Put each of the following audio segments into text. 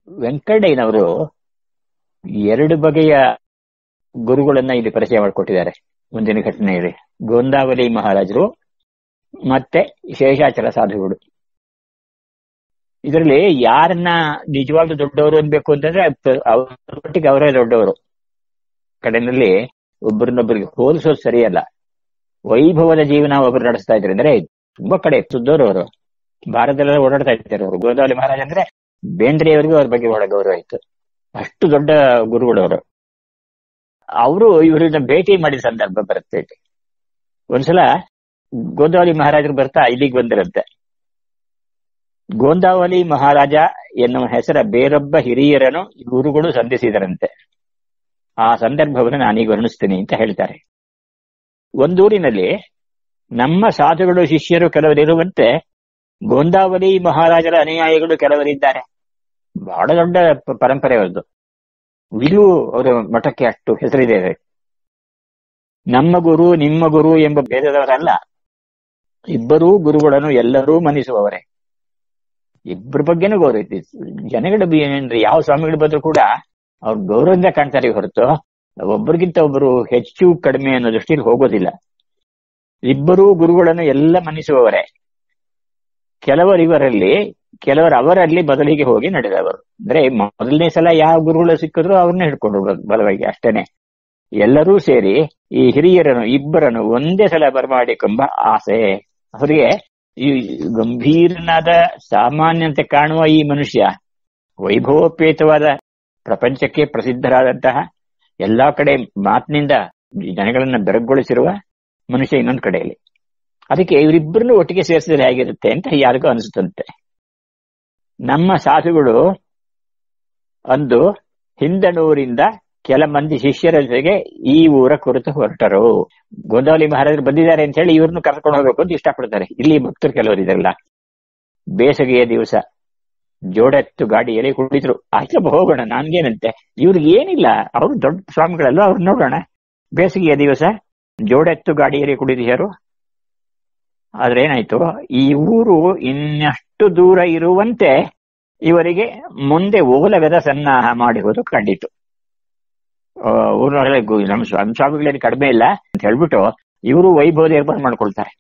ವೆಂಕಣ್ಣಯ್ಯನವರು ಎರಡು ಬಗೆಯ ಗುರುಗಳನ್ನ ಇಲ್ಲಿ ಪರಿಚಯ ಮಾಡಿಕೊಟ್ಟಿದ್ದಾರೆ ಮುಂದಿನ ಘಟನೆಯಲ್ಲಿ ಗೋಂದಾವಲಿ ಮಹಾರಾಜರು ಮತ್ತೆ ಶೇಷಾಚಲ ಸಾಧುಗಳು ಇದರಲ್ಲಿ ಯಾರನ್ನ ನಿಜವಾಗ್ಲೂ ದೊಡ್ಡವರು ಅನ್ಬೇಕು ಅಂತಂದ್ರೆ ಅವ್ರ ಮಟ್ಟಿಗೆ ಅವರೇ ದೊಡ್ಡವರು ಕಡೆನಲ್ಲಿ ಒಬ್ಬರನ್ನೊಬ್ಬರಿಗೆ ಹೋಲಿಸೋದು ಸರಿಯಲ್ಲ ವೈಭವದ ಜೀವನ ಒಬ್ಬರು ನಡೆಸ್ತಾ ಇದ್ರು ಅಂದ್ರೆ ತುಂಬಾ ಕಡೆ ಸುದ್ದವರು ಅವರು ಭಾರತದಲ್ಲೆಲ್ಲ ಓಡಾಡ್ತಾ ಇರ್ತಾರೆ ಅವರು ಗೋದಾವಲಿ ಮಹಾರಾಜ ಅಂದ್ರೆ ಬೇಂದ್ರೆಯವರಿಗೂ ಅವ್ರ ಬಗ್ಗೆ ಒಳ ಗೌರವ ಇತ್ತು ಅಷ್ಟು ದೊಡ್ಡ ಗುರುಗಳವರು ಅವರು ಇವರನ್ನ ಭೇಟಿ ಮಾಡಿದ ಸಂದರ್ಭ ಬರುತ್ತೆ ಇಲ್ಲಿ. ಒಂದ್ಸಲ ಗೋದಾವಲಿ ಮಹಾರಾಜರು ಬರ್ತಾ ಇಲ್ಲಿಗೆ ಬಂದಿರಂತೆ ಗೋಂದಾವಲಿ ಮಹಾರಾಜ ಎನ್ನುವ ಹೆಸರ ಬೇರೊಬ್ಬ ಹಿರಿಯರನ್ನು ಈ ಗುರುಗಳು ಸಂಧಿಸಿದರಂತೆ ಆ ಸಂದರ್ಭವನ್ನು ನಾನೀಗ ವರ್ಣಿಸ್ತೀನಿ ಅಂತ ಹೇಳ್ತಾರೆ ಒಂದೂರಿನಲ್ಲಿ ನಮ್ಮ ಸಾಧುಗಳು ಶಿಷ್ಯರು ಕೆಲವರಿರುವಂತೆ ಗೋಂದಾವಲಿ ಮಹಾರಾಜರ ಅನುಯಾಯಿಗಳು ಕೆಲವರಿದ್ದಾರೆ ಬಹಳ ದೊಡ್ಡ ಪ- ಪರಂಪರೆ ಅವರದ್ದು ವಿಲು ಅವರ ಮಠಕ್ಕೆ ಅಷ್ಟು ಹೆಸರಿದೆ ನಮ್ಮ ಗುರು ನಿಮ್ಮ ಗುರು ಎಂಬ ಭೇದದವರಲ್ಲ ಇಬ್ಬರೂ ಗುರುಗಳನ್ನು ಎಲ್ಲರೂ ಮನಿಸುವವರೇ ಇಬ್ಬರ ಬಗ್ಗೆನೂ ಗೌರವ ಐತಿ ಜನಗಳ ಬಿ- ಏನ್ರಿ ಯಾವ ಸ್ವಾಮಿಗಳು ಬಂದ್ರು ಕೂಡ ಅವ್ರು ಗೌರವದಿಂದ ಕಾಣ್ತಾರೆ ಹೊರತು ಒಬ್ಬರಿಗಿಂತ ಒಬ್ಬರು ಹೆಚ್ಚು ಕಡಿಮೆ ಅನ್ನೋ ದೃಷ್ಟಿಯಲ್ಲಿ ಹೋಗೋದಿಲ್ಲ ಇಬ್ಬರೂ ಗುರುಗಳನ್ನು ಎಲ್ಲ ಮನ್ನಿಸುವವರೇ ಕೆಲವರು ಇವರಲ್ಲಿ ಕೆಲವರು ಅವರಲ್ಲಿ ಬದಲಿಗೆ ಹೋಗಿ ನಡೆದವರು ಅಂದ್ರೆ ಮೊದಲನೇ ಸಲ ಯಾವ ಗುರುಗಳು ಸಿಕ್ಕಿದ್ರು ಅವ್ರನ್ನೇ ಹಿಡ್ಕೊಂಡು ಹೋಗೋದು ಬಲವಾಗಿ ಅಷ್ಟೇನೆ ಎಲ್ಲರೂ ಸೇರಿ ಈ ಹಿರಿಯರನ್ನು ಇಬ್ಬರನ್ನು ಒಂದೇ ಸಲ ಬರಮಾಡಿಕೊಂಬ ಆಸೆ ಅವರಿಗೆ ಈ ಗಂಭೀರನಾದ ಸಾಮಾನ್ಯಂತೆ ಕಾಣುವ ಈ ಮನುಷ್ಯ ವೈಭವೋಪೇತವಾದ ಪ್ರಪಂಚಕ್ಕೆ ಪ್ರಸಿದ್ಧರಾದಂತಹ ಎಲ್ಲಾ ಕಡೆ ಮಾತಿನಿಂದ ಜನಗಳನ್ನ ಬೆರಗೊಳಿಸಿರುವ ಮನುಷ್ಯ ಇನ್ನೊಂದು ಕಡೆಯಲ್ಲಿ ಅದಕ್ಕೆ ಇವರಿಬ್ಬರನ್ನು ಒಟ್ಟಿಗೆ ಸೇರಿಸಿದ್ರೆ ಹೇಗಿರುತ್ತೆ ಅಂತ ಯಾರಿಗೂ ಅನಿಸುತ್ತಂತೆ ನಮ್ಮ ಸಾಧುಗಳು ಅಂದು ಹಿಂದನೂರಿಂದ ಕೆಲ ಮಂದಿ ಶಿಷ್ಯರ ಜೊತೆಗೆ ಈ ಊರ ಕುರಿತು ಹೊರಟರು ಗೋದಾವಲಿ ಮಹಾರಾಜರು ಬಂದಿದ್ದಾರೆ ಅಂತ ಹೇಳಿ ಇವ್ರನ್ನು ಕರ್ಕೊಂಡು ಹೋಗ್ಬೇಕು ಅಂತ ಇಷ್ಟಪಡ್ತಾರೆ ಇಲ್ಲಿ ಭಕ್ತರು ಕೆಲವರು ಇದಾರಲ್ಲ ಬೇಸಿಗೆಯ ದಿವಸ ಜೋಡೆತ್ತು ಗಾಡಿಯಲ್ಲಿ ಕುಳಿತರು ಆಯ್ತಪ್ಪ ಹೋಗೋಣ ನನ್ಗೇನಂತೆ ಇವ್ರಿಗೆ ಏನಿಲ್ಲ ಅವರು ದೊಡ್ಡ ಸ್ವಾಮಿಗಳಲ್ಲ ಅವ್ರು ನೋಡೋಣ ಬೇಸಿಗೆಯ ದಿವಸ ಜೋಡೆತ್ತು ಗಾಡಿಯಲ್ಲಿ ಕುಳಿತಿದ್ದರು ಆದ್ರೆ ಏನಾಯ್ತು ಈ ಊರು ಇನ್ನಷ್ಟು ದೂರ ಇರುವಂತೆ ಇವರಿಗೆ ಮುಂದೆ ಓಲಗದ ಸನ್ನಾಹ ಮಾಡಿರುವುದು ಕಂಡಿತು ಊರಿನೊಳಗೆ ಗು- ನಮ್ಮ ಸ್ವಾಮಿ ಸ್ವಾಮಿಗಳೇನು ಕಡಿಮೆ ಇಲ್ಲ ಅಂತ ಹೇಳ್ಬಿಟ್ಟು ಇವರು ವೈಭವದ ಏರ್ಪಾಡು ಮಾಡ್ಕೊಳ್ತಾರೆ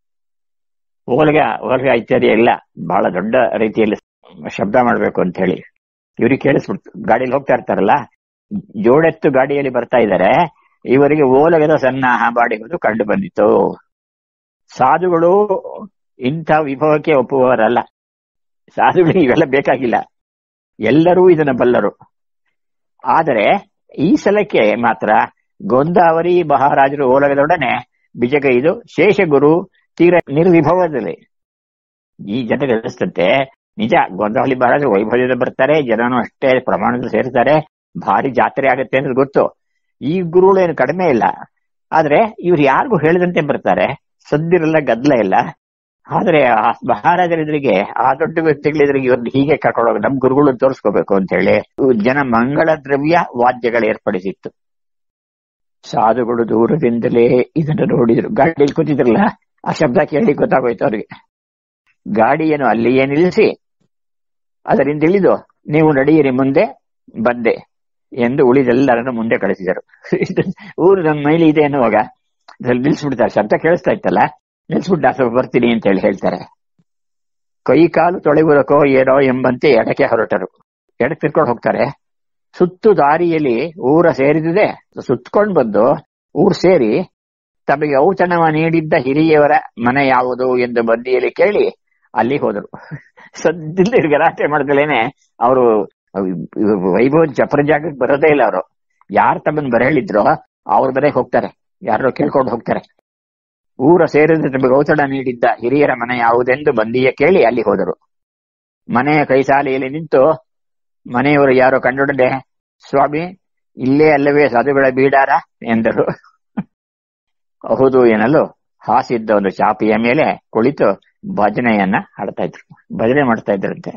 ಓಲಗ ಓಲಗ ಇತ್ಯಾದಿ ಎಲ್ಲ ಬಹಳ ದೊಡ್ಡ ರೀತಿಯಲ್ಲಿ ಶಬ್ದ ಮಾಡ್ಬೇಕು ಅಂತ ಹೇಳಿ ಇವ್ರಿಗೆ ಕೇಳಿಸ್ಬಿಡ್ತು ಗಾಡಿಯಲ್ಲಿ ಹೋಗ್ತಾ ಇರ್ತಾರಲ್ಲ ಜೋಡೆತ್ತು ಗಾಡಿಯಲ್ಲಿ ಬರ್ತಾ ಇದ್ದಾರೆ ಇವರಿಗೆ ಓಲಗದ ಸನ್ನಾಹ ಮಾಡಿರುವುದು ಕಂಡು ಬಂದಿತು ಸಾಧುಗಳು ಇಂಥ ವಿಭವಕ್ಕೆ ಒಪ್ಪುವವರಲ್ಲ ಸಾಧುಗಳಿಗೆ ಇವೆಲ್ಲ ಬೇಕಾಗಿಲ್ಲ ಎಲ್ಲರೂ ಇದನ್ನ ಬಲ್ಲರು ಆದರೆ ಈ ಸಲಕ್ಕೆ ಮಾತ್ರ ಗೋಂದಾವರಿ ಮಹಾರಾಜರು ಓಲಗದೊಡನೆ ಬಿಜಗೈದು ಶೇಷಗುರು ತೀರ ನಿರ್ವಿಭವದಲ್ಲಿ ಈ ಜನರಿಗೆ ಅನಿಸ್ತಂತೆ ನಿಜ ಗೋಂದಾವಲಿ ಮಹಾರಾಜರು ವೈಭವದಿಂದ ಬರ್ತಾರೆ ಜನನು ಅಷ್ಟೇ ಪ್ರಮಾಣದಲ್ಲಿ ಸೇರ್ತಾರೆ ಭಾರಿ ಜಾತ್ರೆ ಆಗುತ್ತೆ ಅನ್ನೋದು ಗೊತ್ತು ಈ ಗುರುಗಳು ಏನು ಕಡಿಮೆ ಇಲ್ಲ ಆದ್ರೆ ಇವ್ರು ಯಾರಿಗೂ ಹೇಳಿದಂತೆ ಬರ್ತಾರೆ ಸದ್ದಿರಲ್ಲ ಗದ್ದಲ ಇಲ್ಲ ಆದ್ರೆ ಆ ಮಹಾರಾಜರಿದ್ರಿಗೆ ಆ ದೊಡ್ಡ ವ್ಯಕ್ತಿಗಳಿದ್ರಿಗೆ ಇವ್ರನ್ನ ಹೀಗೆ ಕರ್ಕೊಂಡೋಗಿ ನಮ್ ಗುರುಗಳು ತೋರಿಸ್ಕೋಬೇಕು ಅಂತ ಹೇಳಿ ಜನ ಮಂಗಳ ದ್ರವ್ಯ ವಾದ್ಯಗಳು ಏರ್ಪಡಿಸಿತ್ತು ಸಾಧುಗಳು ದೂರದಿಂದಲೇ ಇದನ್ನು ನೋಡಿದ್ರು ಗಾಡಿಯಲ್ಲಿ ಕೂತಿದ್ರಲ್ಲ ಆ ಶಬ್ದ ಕೇಳಿ ಗೊತ್ತಾಗೋಯ್ತು ಅವ್ರಿಗೆ ಗಾಡಿಯನ್ನು ಅಲ್ಲಿಯೇ ನಿಲ್ಲಿಸಿ ಅದರಿಂದ ಇಳಿದು ನೀವು ನಡೆಯಿರಿ ಮುಂದೆ ಬಂದೆ ಎಂದು ಉಳಿದೆಲ್ಲರನ್ನು ಮುಂದೆ ಕಳಿಸಿದರು ಊರು ನಮ್ಮ ಮೈಲಿ ಇದೆ ಅನ್ನುವಾಗ ಅದ್ರಲ್ಲಿ ನಿಲ್ಸ್ಬಿಡ್ತಾರೆ ಶಬ್ದ ಕೇಳಿಸ್ತಾ ಇತ್ತಲ್ಲ ನಿಲ್ಸ್ಬಿಟ್ಟು ನಾ ಸ್ವಲ್ಪ ಬರ್ತೀನಿ ಅಂತ ಹೇಳಿ ಹೇಳ್ತಾರೆ ಕೈ ಕಾಲು ತೊಳೆಯುವುದಕ್ಕೋ ಏನೋ ಎಂಬಂತೆ ಎಡಕ್ಕೆ ಹೊರಟರು ಎಡಕ್ಕೆ ತಿರ್ಕೊಂಡು ಹೋಗ್ತಾರೆ ಸುತ್ತು ದಾರಿಯಲ್ಲಿ ಊರ ಸೇರಿದಿದೆ ಸುತ್ಕೊಂಡು ಬಂದು ಊರ್ ಸೇರಿ ತಮಗೆ ಔತಣವ ನೀಡಿದ್ದ ಹಿರಿಯವರ ಮನೆ ಯಾವುದು ಎಂದು ಬದಿಯಲ್ಲಿ ಕೇಳಿ ಅಲ್ಲಿ ಹೋದರು ಸದ್ದಿಲ್ಲ ಗಲಾಟೆ ಮಾಡ್ದಲೇನೆ ಅವರು ವೈಭವ ಜಪರ ಜಾಗಕ್ಕೆ ಬರೋದೇ ಇಲ್ಲ ಅವರು ಯಾರು ತಮ್ಮನ್ ಬರ ಹೇಳಿದ್ರೋ ಅವ್ರ ಮನೆಗೆ ಹೋಗ್ತಾರೆ ಯಾರೋ ಕೇಳ್ಕೊಂಡು ಹೋಗ್ತಾರೆ ಊರ ಸೇರಿದ ತಮಗೆ ಔತಣ ನೀಡಿದ್ದ ಹಿರಿಯರ ಮನೆ ಯಾವುದೆಂದು ಬಂದಿಯ ಕೇಳಿ ಅಲ್ಲಿ ಹೋದರು ಮನೆಯ ಕೈಸಾಲೆಯಲ್ಲಿ ನಿಂತು ಮನೆಯವರು ಯಾರೋ ಕಂಡೊಡನೆ ಸ್ವಾಮಿ ಇಲ್ಲೇ ಅಲ್ಲವೇ ಸಾಧುಗಳ ಬೀಡಾರ ಎಂದರು ಹೌದು ಏನಲು ಹಾಸಿದ್ದ ಒಂದು ಚಾಪಿಯ ಮೇಲೆ ಕುಳಿತು ಭಜನೆಯನ್ನ ಹಾಡ್ತಾ ಇದ್ರು ಭಜನೆ ಮಾಡ್ತಾ ಇದ್ರಂತೆ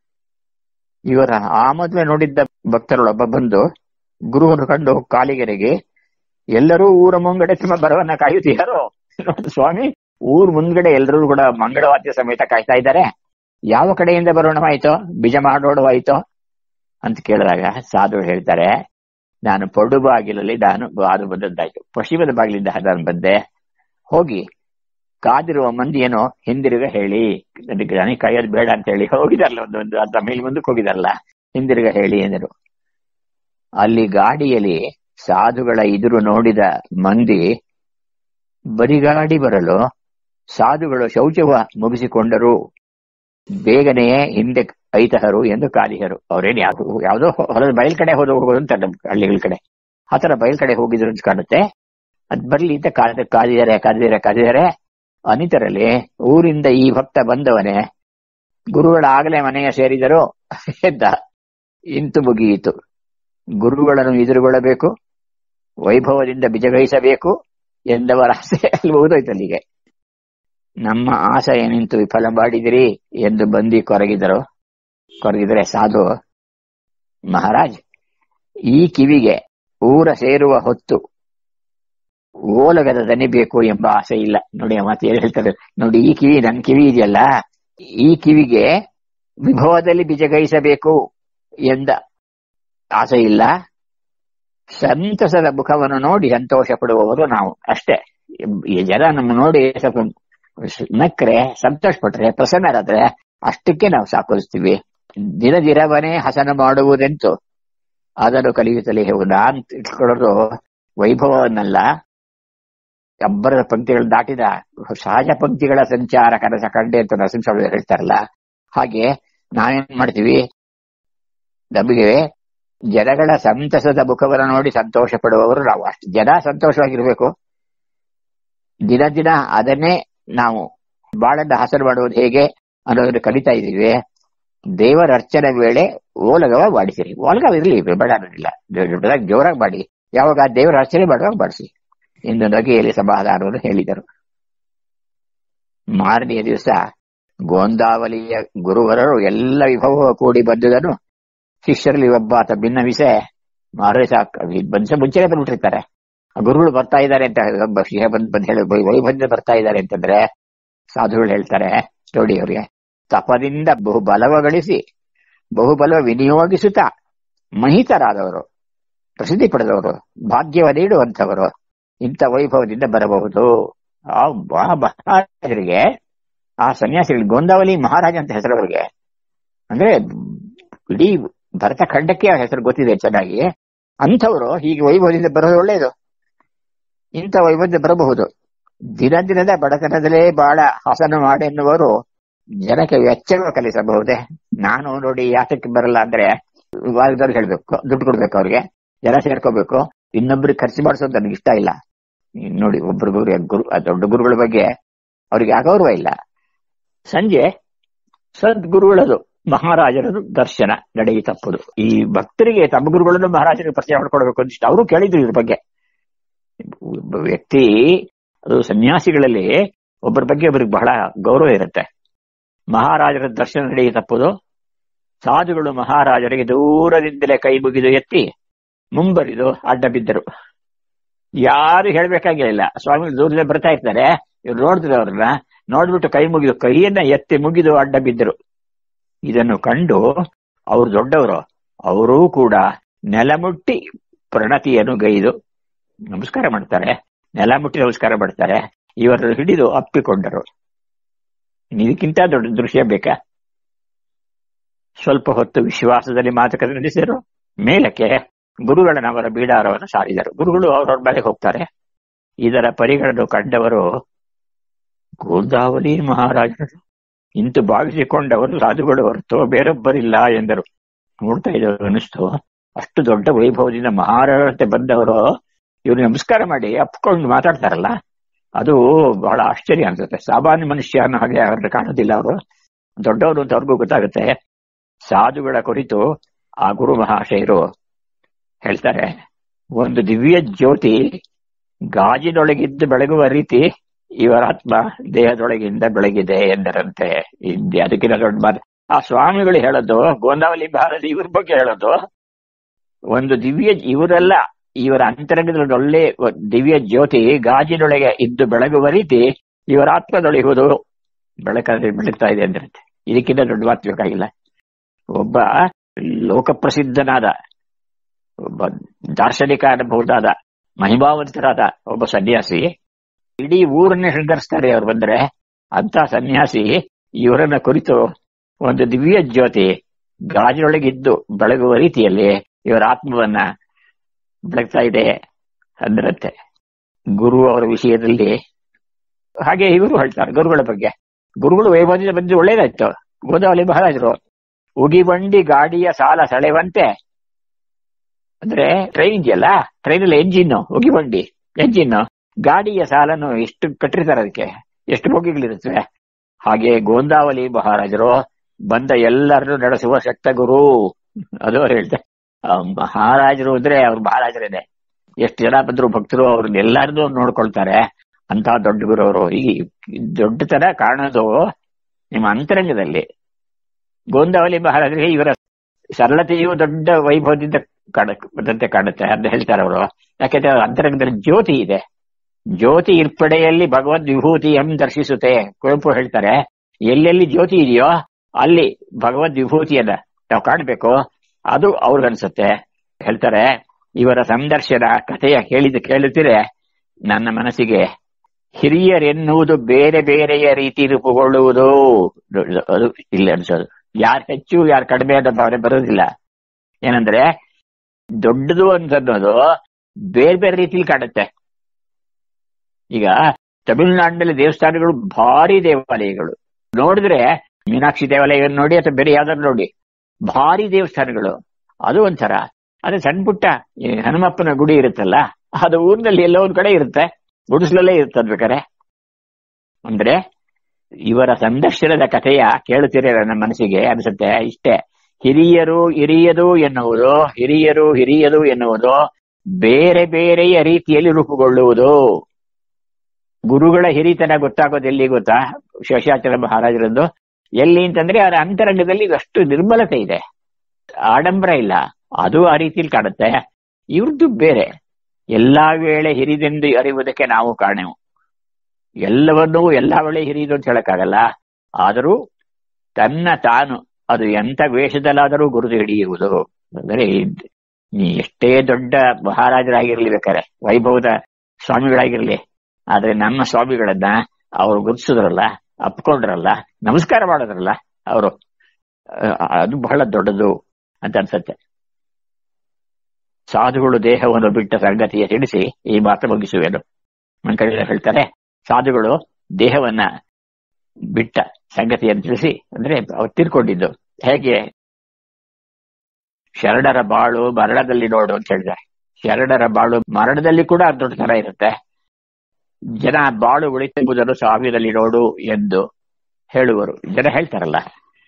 ಇವರ ಆ ಮೊದಲೇ ನೋಡಿದ್ದ ಭಕ್ತರೊಳೊಬ್ಬ ಬಂದು ಗುರುವನ್ನು ಕಂಡು ಕಾಲಿಗೆರೆಗೆ ಎಲ್ಲರೂ ಊರ ಮುಂಗಡೆ ತುಂಬ ಬರವನ್ನ ಕಾಯುತ್ತೀಯಾರೋ ಸ್ವಾಮಿ ಊರ್ ಮುಂದ್ಗಡೆ ಎಲ್ಲರೂ ಕೂಡ ಮಂಗಳವಾದ್ಯ ಸಮೇತ ಕಾಯ್ತಾ ಇದ್ದಾರೆ ಯಾವ ಕಡೆಯಿಂದ ಬರೋಣವಾಯ್ತೋ ಬೀಜ ಮಾಡೋಣವಾಯ್ತೋ ಅಂತ ಕೇಳಿದಾಗ ಸಾಧು ಹೇಳ್ತಾರೆ ನಾನು ಪಡು ಬಾಗಿಲಲ್ಲಿ ನಾನು ಬಾದು ಬಂದದ್ದಾಯ್ತು ಪಶ್ಚಿಮದ ಬಾಗಿಲಿಂದ ನಾನು ಬಂದೆ ಹೋಗಿ ಕಾದಿರುವ ಮಂದಿ ಏನೋ ಹಿಂದಿರುಗ ಹೇಳಿ ನನಗೆ ನನಗೆ ಕೈಯಲ್ಲಿ ಬೇಡ ಅಂತ ಹೇಳಿ ಹೋಗಿದಾರಲ್ಲ ಒಂದು ಒಂದು ಅರ್ಧ ಮೈಲ್ ಮುಂದಕ್ಕೆ ಹೋಗಿದಾರಲ್ಲ ಹಿಂದಿರುಗ ಹೇಳಿ ಎಂದರು ಅಲ್ಲಿ ಗಾಡಿಯಲ್ಲಿ ಸಾಧುಗಳ ಎದುರು ನೋಡಿದ ಮಂದಿ ಬರಿಗಾಡಿ ಬರಲು ಸಾಧುಗಳು ಶೌಚವ ಮುಗಿಸಿಕೊಂಡರು ಬೇಗನೆ ಹಿಂದೆ ಐತಹರು ಎಂದು ಕಾದಿಹರು ಅವ್ರೇನ್ ಯಾವ್ದು ಯಾವ್ದೋ ಹೊಲದ ಬಯಲ್ ಕಡೆ ಹೋದ ಹೋಗೋದು ಅಂತ ನಮ್ ಹಳ್ಳಿಗಳ ಕಡೆ ಆತರ ಬಯಲ್ ಕಡೆ ಹೋಗಿದ್ರು ಅಂತ ಕಾಣುತ್ತೆ ಅದ್ ಬರ್ಲಿ ಅಂತ ಕಾದ ಕಾದಿದ್ದಾರೆ ಕಾದಿದ್ದಾರೆ ಕಾದಿದ್ದಾರೆ ಅನಿತರಲ್ಲಿ ಊರಿಂದ ಈ ಭಕ್ತ ಬಂದವನೇ ಗುರುಗಳ ಆಗಲೇ ಮನೆಯ ಸೇರಿದರು ಎದ್ದ ಇಂತು ಮುಗಿಯಿತು ಗುರುಗಳನ್ನು ಎದುರುಗೊಳ್ಳಬೇಕು ವೈಭವದಿಂದ ಬಿಜಗೈಸಬೇಕು ಎಂದವರ ಆಸೆ ಅಲ್ಲಿ ಮುಗಿದೋಯ್ತು ಅಲ್ಲಿಗೆ ನಮ್ಮ ಆಸೆ ನಿಂತು ವಿಫಲ ಮಾಡಿದಿರಿ ಎಂದು ಬಂದಿ ಕೊರಗಿದರು ಕೊರಗಿದರೆ ಸಾಧು ಮಹಾರಾಜ್ ಈ ಕಿವಿಗೆ ಊರ ಸೇರುವ ಹೊತ್ತು ಓಲಗದ ದನಿ ಬೇಕು ಎಂಬ ಆಸೆ ಇಲ್ಲ ನೋಡಿ ಆ ಮಾತು ಏನ್ ಹೇಳ್ತಾರೆ ನೋಡಿ ಈ ಕಿವಿ ನನ್ ಕಿವಿ ಇದೆಯಲ್ಲ ಈ ಕಿವಿಗೆ ವಿಭವದಲ್ಲಿ ಬಿಜಗೈಸಬೇಕು ಎಂದ ಆಸೆ ಇಲ್ಲ ಸಂತಸದ ಮುಖವನ್ನು ನೋಡಿ ಸಂತೋಷ ಪಡುವವರು ನಾವು ಅಷ್ಟೇ ಈ ಜನ ನಮ್ಮ ನೋಡಿ ಸ್ವಲ್ಪ ನಕ್ರೆ ಸಂತೋಷ ಪಟ್ರೆ ಪ್ರಸನ್ನರಾದ್ರೆ ಅಷ್ಟಕ್ಕೆ ನಾವು ಸಾಕೋಸ್ತೀವಿ ದಿನ ದಿನವನೇ ಹಸನ ಮಾಡುವುದೆಂತು ಅದನ್ನು ಕಲಿಯುತ್ತಲೇ ಹೋಗುದು ನಾನ್ ಇಟ್ಕೊಳ್ಳೋದು ವೈಭವವನ್ನಲ್ಲ ಅಬ್ಬರದ ಪಂಕ್ತಿಗಳು ದಾಟಿದ ಸಹಜ ಪಂಕ್ತಿಗಳ ಸಂಚಾರ ಕನಸ ಕಂಡೆ ಅಂತ ನರಸಿಂಹ ಹೇಳ್ತಾರಲ್ಲ ಹಾಗೆ ನಾವೇನ್ ಮಾಡ್ತೀವಿ ನಮಗೆ ಜನಗಳ ಸಂತಸದ ಮುಖವನ್ನು ನೋಡಿ ಸಂತೋಷ ಪಡುವವರು ನಾವು ಅಷ್ಟು ಜನ ಸಂತೋಷವಾಗಿರ್ಬೇಕು ದಿನ ದಿನ ಅದನ್ನೇ ನಾವು ಬಾಳನ್ನ ಹಸರು ಮಾಡುವುದು ಹೇಗೆ ಅನ್ನೋದನ್ನು ಕಲಿತಾ ಇದ್ದೀವಿ ದೇವರ ಅರ್ಚನೆ ವೇಳೆ ಓಲಗವ ಮಾಡಿಸಿರಿ ಓಲಗವ ಇರಲಿ ಬೇಡ ಅನ್ನೋದಿಲ್ಲ ದೊಡ್ಡದಾಗಿ ಜೋರಾಗಿ ಮಾಡಿ ಯಾವಾಗ ದೇವರ ಅರ್ಚನೆ ಮಾಡುವಾಗ ಮಾಡಿಸಿ ಎಂದು ನಗೆಯಲ್ಲಿ ಸಮಾಧಾನವನ್ನು ಹೇಳಿದರು ಮಾರನೆಯ ದಿವಸ ಗೋಂದಾವಲಿಯ ಗುರುವರರು ಎಲ್ಲ ವಿಭವ ಕೂಡಿ ಬಂದುದನ್ನು ಶಿಷ್ಯರಲ್ಲಿ ಒಬ್ಬ ಆತ ಭಿನ್ನವಿಸೆ ಮಾರೇ ಸಾಕು ಬಂದ ಮುಂಚೆನೆ ಬಂದ್ಬಿಟ್ಟಿರ್ತಾರೆ ಗುರುಗಳು ಬರ್ತಾ ಇದ್ದಾರೆ ಅಂತ ಒಬ್ಬ ಶಿಷ್ಯ ಬಂದ್ ಬಂದ್ ಹೇಳಿ ವೈಭವ ಬರ್ತಾ ಇದ್ದಾರೆ ಅಂತಂದ್ರೆ ಸಾಧುಗಳು ಹೇಳ್ತಾರೆ ನೋಡಿ ಅವರಿಗೆ ತಪದಿಂದ ಬಹುಬಲವ ಗಳಿಸಿ ಬಹುಬಲವ ವಿನಿಯೋಗಿಸುತ್ತಾ ಮಹಿತರಾದವರು ಪ್ರಸಿದ್ಧಿ ಪಡೆದವರು ಭಾಗ್ಯವ ನೀಡುವಂತವರು ಇಂಥ ವೈಭವದಿಂದ ಬರಬಹುದು ಆ ಮಹಾರಾಜರಿಗೆ ಆ ಸನ್ಯಾಸಿಗಳಿಗೆ ಗೋಂದಾವಲಿ ಮಹಾರಾಜ ಅಂತ ಹೆಸರು ಅವ್ರಿಗೆ ಅಂದ್ರೆ ಇಡೀ ಭರತ ಖಂಡಕ್ಕೆ ಆ ಹೆಸರು ಗೊತ್ತಿದೆ ಚೆನ್ನಾಗಿ ಅಂಥವರು ಹೀಗೆ ವೈಭವದಿಂದ ಬರೋದು ಒಳ್ಳೆಯದು ಇಂಥ ವೈಭವದಿಂದ ಬರಬಹುದು ದಿನ ದಿನದ ಬಡತನದಲ್ಲೇ ಬಹಳ ಹಸನ ಮಾಡೆನ್ನುವರು ಜನಕ್ಕೆ ವೆಚ್ಚವ ಕಲಿಸಬಹುದೇ ನಾನು ನೋಡಿ ಯಾತಕ್ಕೆ ಬರಲ್ಲ ಅಂದ್ರೆ ವಾರದವ್ರು ಹೇಳ್ಬೇಕು ದುಡ್ಡು ಕೊಡ್ಬೇಕು ಅವ್ರಿಗೆ ಜನ ಸೇರ್ಕೋಬೇಕು ಇನ್ನೊಬ್ರಿಗೆ ಖರ್ಚು ಮಾಡಿಸೋದು ನನಗೆ ಇಷ್ಟ ಇಲ್ಲ ನೋಡಿ ಒಬ್ರು ಗುರು ಗುರು ದೊಡ್ಡ ಗುರುಗಳ ಬಗ್ಗೆ ಅವ್ರಿಗೆ ಅಗೌರವ ಇಲ್ಲ ಸಂಜೆ ಸದ್ಗುರುಗಳದು ಮಹಾರಾಜರದು ದರ್ಶನ ನಡೆಯಿ ತಪ್ಪುದು ಈ ಭಕ್ತರಿಗೆ ತಮ್ಮ ಗುರುಗಳನ್ನು ಮಹಾರಾಜರಿಗೆ ಪರಿಚಯ ಮಾಡ್ಕೊಡ್ಬೇಕು ಅಂತ ಅವರು ಕೇಳಿದ್ರು ಇದ್ರ ಬಗ್ಗೆ ಒಬ್ಬ ವ್ಯಕ್ತಿ ಅದು ಸನ್ಯಾಸಿಗಳಲ್ಲಿ ಒಬ್ಬರ ಬಗ್ಗೆ ಒಬ್ಬರಿಗೆ ಬಹಳ ಗೌರವ ಇರುತ್ತೆ ಮಹಾರಾಜರ ದರ್ಶನ ನಡೆಯಿ ತಪ್ಪುದು ಸಾಧುಗಳು ಮಹಾರಾಜರಿಗೆ ದೂರದಿಂದಲೇ ಕೈ ಮುಗಿದು ಎತ್ತಿ ಮುಂಬರಿದು ಅಡ್ಡ ಬಿದ್ದರು ಯಾರು ಹೇಳ್ಬೇಕಾಗಿಲ್ಲ ಸ್ವಾಮಿ ದೂರದಲ್ಲಿ ಬರ್ತಾ ಇರ್ತಾರೆ ಇವ್ರು ನೋಡಿದ್ರು ಅವ್ರನ್ನ ನೋಡ್ಬಿಟ್ಟು ಕೈ ಮುಗಿದು ಕೈಯನ್ನ ಎತ್ತಿ ಮುಗಿದು ಅಡ್ಡ ಬಿದ್ದರು ಇದನ್ನು ಕಂಡು ಅವ್ರು ದೊಡ್ಡವರು ಅವರೂ ಕೂಡ ನೆಲಮುಟ್ಟಿ ಪ್ರಣತಿಯನ್ನು ಗೈದು ನಮಸ್ಕಾರ ಮಾಡ್ತಾರೆ ನೆಲ ಮುಟ್ಟಿ ನಮಸ್ಕಾರ ಮಾಡ್ತಾರೆ ಇವರು ಹಿಡಿದು ಅಪ್ಪಿಕೊಂಡರು ಇದಕ್ಕಿಂತ ದೊಡ್ಡ ದೃಶ್ಯ ಬೇಕಾ ಸ್ವಲ್ಪ ಹೊತ್ತು ವಿಶ್ವಾಸದಲ್ಲಿ ಮಾತುಕತೆ ನಡೆಸಿದರು ಮೇಲಕ್ಕೆ ಗುರುಗಳನ್ನವರ ಬೀಡಾರವನ್ನು ಸಾರಿದರು ಗುರುಗಳು ಅವರವ್ರ ಮೇಲೆ ಹೋಗ್ತಾರೆ ಇದರ ಪರಿಗಳನ್ನು ಕಂಡವರು ಗೋದಾವಲಿ ಮಹಾರಾಜರು ಇಂತು ಭಾವಿಸಿಕೊಂಡವರು ಸಾಧುಗಳು ಹೊರತು ಬೇರೊಬ್ಬರಿಲ್ಲ ಎಂದರು ನೋಡ್ತಾ ಇದ್ದವರು ಅನಿಸ್ತು ಅಷ್ಟು ದೊಡ್ಡ ವೈಭವದಿಂದ ಮಹಾರಾಜರಂತೆ ಬಂದವರು ಇವ್ರು ನಮಸ್ಕಾರ ಮಾಡಿ ಅಪ್ಕೊಂಡು ಮಾತಾಡ್ತಾರಲ್ಲ ಅದು ಬಹಳ ಆಶ್ಚರ್ಯ ಅನ್ಸುತ್ತೆ ಸಾಮಾನ್ಯ ಮನುಷ್ಯ ಅನ್ನೋ ಹಾಗೆ ಅವ್ರನ್ನ ಕಾಣೋದಿಲ್ಲ ಅವರು ದೊಡ್ಡವರು ಅಂತ ಅವ್ರಿಗೂ ಗೊತ್ತಾಗುತ್ತೆ ಸಾಧುಗಳ ಕುರಿತು ಆ ಗುರು ಮಹಾಶಯರು ಹೇಳ್ತಾರೆ ಒಂದು ದಿವ್ಯ ಜ್ಯೋತಿ ಗಾಜಿನೊಳಗಿದ್ದು ಬೆಳಗುವ ರೀತಿ ಇವರ ಆತ್ಮ ದೇಹದೊಳಗಿಂದ ಬೆಳಗಿದೆ ಎಂದರಂತೆ ಅದಕ್ಕಿಂತ ದೊಡ್ಡ ಮಾತು ಆ ಸ್ವಾಮಿಗಳು ಹೇಳೋದು ಗೋಂದಾವಲಿ ಭಾರತಿ ಇವ್ರ ಬಗ್ಗೆ ಹೇಳೋದು ಒಂದು ದಿವ್ಯ ಇವರೆಲ್ಲ ಇವರ ಅಂತರಂಗದಲ್ಲಿ ಒಳ್ಳೆ ದಿವ್ಯ ಜ್ಯೋತಿ ಗಾಜಿನೊಳಗೆ ಇದ್ದು ಬೆಳಗುವ ರೀತಿ ಇವರ ಆತ್ಮದೊಳಗುವುದು ಬೆಳಕ ಬೆಳಗ್ತಾ ಇದೆ ಅಂದಿರುತ್ತೆ ಇದಕ್ಕಿಂತ ದೊಡ್ಡ ಮಾತು ಬೇಕಾಗಿಲ್ಲ ಒಬ್ಬ ಲೋಕಪ್ರಸಿದ್ಧನಾದ ಒಬ್ಬ ದಾರ್ಶನಿಕ ಅನ್ನಬಹುದಾದ ಮಹಿಮಾವಂತರಾದ ಒಬ್ಬ ಸನ್ಯಾಸಿ ಇಡೀ ಊರನ್ನೇ ಶೃಂಗರಿಸ್ತಾರೆ ಅವ್ರು ಬಂದ್ರೆ ಅಂತ ಸನ್ಯಾಸಿ ಇವರನ್ನ ಕುರಿತು ಒಂದು ದಿವ್ಯ ಜ್ಯೋತಿ ಗಾಜಿನೊಳಗಿದ್ದು ಬೆಳಗುವ ರೀತಿಯಲ್ಲಿ ಇವರ ಆತ್ಮವನ್ನ ಬೆಳಗ್ತಾ ಇದೆ ಅಂದ್ರಂತೆ ಗುರು ಅವರ ವಿಷಯದಲ್ಲಿ ಹಾಗೆ ಇವರು ಹೇಳ್ತಾರೆ ಗುರುಗಳ ಬಗ್ಗೆ ಗುರುಗಳು ವೈಭವದಿಂದ ಬಂದು ಒಳ್ಳೇದಾಯ್ತು ಗೋದಾವಳಿ ಮಹಾರಾಜರು ಉಗಿಬಂಡಿ ಗಾಡಿಯ ಸಾಲ ಸೆಳೆವಂತೆ ಅಂದ್ರೆ ಟ್ರೈನ್ ಇದೆಯಲ್ಲ ಟ್ರೈನಲ್ಲಿ ಎಂಜಿನ್ ಉಗಿಬಂಡಿ ಎಂಜಿನ್ ಗಾಡಿಯ ಸಾಲನ್ನು ಎಷ್ಟು ಕಟ್ಟಿರ್ತಾರೆ ಅದಕ್ಕೆ ಎಷ್ಟು ಬೋಗಿಗಳಿರುತ್ತವೆ ಹಾಗೆ ಗೋಂದಾವಲಿ ಮಹಾರಾಜರು ಬಂದ ಎಲ್ಲರನ್ನು ನಡೆಸುವ ಶಕ್ತ ಗುರು ಅದು ಅವ್ರು ಹೇಳ್ತಾರೆ ಆ ಮಹಾರಾಜರು ಅಂದ್ರೆ ಅವ್ರು ಮಹಾರಾಜರೇನೆ ಎಷ್ಟು ಜನ ಬಂದ್ರು ಭಕ್ತರು ಅವ್ರನ್ನ ಎಲ್ಲಾರನ್ನೂ ನೋಡ್ಕೊಳ್ತಾರೆ ಅಂತ ದೊಡ್ಡ ಗುರು ಅವರು ಈ ದೊಡ್ಡತನ ಕಾಣೋದು ನಿಮ್ಮ ಅಂತರಂಗದಲ್ಲಿ ಗೋಂದಾವಲಿ ಮಹಾರಾಜರಿಗೆ ಇವರ ಸರಳತೆಯು ದೊಡ್ಡ ವೈಭವದಿಂದ ಕಾಣದಂತೆ ಕಾಣುತ್ತೆ ಅಂತ ಹೇಳ್ತಾರೆ ಅವರು ಯಾಕೆಂದ್ರೆ ಅವ್ರ ಅಂತರಂಗದಲ್ಲಿ ಜ್ಯೋತಿ ಇದೆ ಜ್ಯೋತಿ ಇರ್ಪಡೆಯಲ್ಲಿ ಭಗವದ್ ವಿಭೂತಿಯನ್ನು ದರ್ಶಿಸುತ್ತೆ ಕುವೆಂಪು ಹೇಳ್ತಾರೆ ಎಲ್ಲೆಲ್ಲಿ ಜ್ಯೋತಿ ಇದೆಯೋ ಅಲ್ಲಿ ಭಗವದ್ ವಿಭೂತಿಯನ್ನ ನಾವು ಕಾಣಬೇಕು ಅದು ಅವ್ರಿಗನ್ಸುತ್ತೆ ಹೇಳ್ತಾರೆ ಇವರ ಸಂದರ್ಶನ ಕಥೆಯ ಕೇಳಿದ ಕೇಳುತ್ತೀರೆ ನನ್ನ ಮನಸ್ಸಿಗೆ ಹಿರಿಯರೆನ್ನುವುದು ಬೇರೆ ಬೇರೆಯ ರೀತಿ ರೂಪುಗೊಳ್ಳುವುದು ಅದು ಇಲ್ಲ ಅನ್ಸೋದು ಯಾರು ಹೆಚ್ಚು ಯಾರು ಕಡಿಮೆ ಅಂತ ಭಾವನೆ ಬರೋದಿಲ್ಲ ಏನಂದ್ರೆ ದೊಡ್ಡದು ಅಂತನ್ನೋದು ಬೇರೆ ಬೇರೆ ರೀತಿಲಿ ಕಾಣುತ್ತೆ ಈಗ ತಮಿಳುನಾಡಿನಲ್ಲಿ ದೇವಸ್ಥಾನಗಳು ಭಾರಿ ದೇವಾಲಯಗಳು ನೋಡಿದ್ರೆ ಮೀನಾಕ್ಷಿ ದೇವಾಲಯವನ್ನು ನೋಡಿ ಅಥವಾ ಬೇರೆ ಯಾವ್ದಾದ್ರು ನೋಡಿ ಭಾರಿ ದೇವಸ್ಥಾನಗಳು ಅದು ಒಂಥರ ಅದೇ ಸಣ್ಣ ಪುಟ್ಟ ಈ ಹನುಮಪ್ಪನ ಗುಡಿ ಇರುತ್ತಲ್ಲ ಅದು ಊರಿನಲ್ಲಿ ಎಲ್ಲೋ ಒಂದ್ ಕಡೆ ಇರುತ್ತೆ ಗುಡಿಸ್ಲಲ್ಲೇ ಇರುತ್ತೆ ಅದ್ ಬೇಕಾರೆ ಅಂದ್ರೆ ಇವರ ಸಂದರ್ಶನದ ಕಥೆಯ ಕೇಳುತ್ತೀರ ನನ್ನ ಮನಸ್ಸಿಗೆ ಅನ್ಸುತ್ತೆ ಇಷ್ಟೇ ಹಿರಿಯರು ಹಿರಿಯದು ಎನ್ನುವುದು ಹಿರಿಯರು ಹಿರಿಯದು ಎನ್ನುವುದು ಬೇರೆ ಬೇರೆಯ ರೀತಿಯಲ್ಲಿ ರೂಪುಗೊಳ್ಳುವುದು ಗುರುಗಳ ಹಿರಿತನ ಗೊತ್ತಾಗೋದು ಎಲ್ಲಿ ಗೊತ್ತಾ ಶೇಷಾಚಲ ಮಹಾರಾಜರದ್ದು ಎಲ್ಲಿ ಅಂತಂದ್ರೆ ಅವರ ಅಂತರಂಗದಲ್ಲಿ ಅಷ್ಟು ನಿರ್ಮಲತೆ ಇದೆ ಆಡಂಬರ ಇಲ್ಲ ಅದು ಆ ರೀತಿಯಲ್ಲಿ ಕಾಣುತ್ತೆ ಇವ್ರದ್ದು ಬೇರೆ ಎಲ್ಲಾ ವೇಳೆ ಹಿರಿದೆಂದು ಅರಿಯುವುದಕ್ಕೆ ನಾವು ಕಾಣೆವು ಎಲ್ಲವನ್ನೂ ಎಲ್ಲಾ ವೇಳೆ ಹಿರಿದು ಅಂತ ಹೇಳಕ್ಕಾಗಲ್ಲ ಆದರೂ ತನ್ನ ತಾನು ಅದು ಎಂಥ ವೇಷದಲ್ಲಾದರೂ ಗುರುತು ಹಿಡಿಯುವುದು ಅಂದರೆ ನೀ ಎಷ್ಟೇ ದೊಡ್ಡ ಮಹಾರಾಜರಾಗಿರ್ಲಿ ಬೇಕಾರೆ ವೈಭವದ ಸ್ವಾಮಿಗಳಾಗಿರ್ಲಿ ಆದ್ರೆ ನಮ್ಮ ಸ್ವಾಮಿಗಳನ್ನ ಅವರು ಗುರುತಿಸಿದ್ರಲ್ಲ ಅಪ್ಕೊಂಡ್ರಲ್ಲ ನಮಸ್ಕಾರ ಮಾಡೋದ್ರಲ್ಲ ಅವರು ಅದು ಬಹಳ ದೊಡ್ಡದು ಅಂತ ಅನ್ಸತ್ತೆ ಸಾಧುಗಳು ದೇಹವನ್ನು ಬಿಟ್ಟ ಸಂಗತಿಯ ತಿಳಿಸಿ ಈ ಮಾತು ಮುಗಿಸುವೆನು ನನ್ನ ಕಡೆ ಹೇಳ್ತಾರೆ ಸಾಧುಗಳು ದೇಹವನ್ನ ಬಿಟ್ಟ ಸಂಗತಿಯನ್ನು ತಿಳಿಸಿ ಅಂದ್ರೆ ಅವ್ರು ತೀರ್ಕೊಂಡಿದ್ದು ಹೇಗೆ ಶರಣರ ಬಾಳು ಮರಣದಲ್ಲಿ ನೋಡು ಅಂತ ಹೇಳಿದ್ದಾರೆ ಶರಣರ ಬಾಳು ಮರಣದಲ್ಲಿ ಕೂಡ ದೊಡ್ಡ ತರ ಇರುತ್ತೆ ಜನ ಬಾಳು ಉಳಿತೆಂಬುದನ್ನು ಸಾವಿರದಲ್ಲಿ ನೋಡು ಎಂದು ಹೇಳುವರು ಜನ ಹೇಳ್ತಾರಲ್ಲ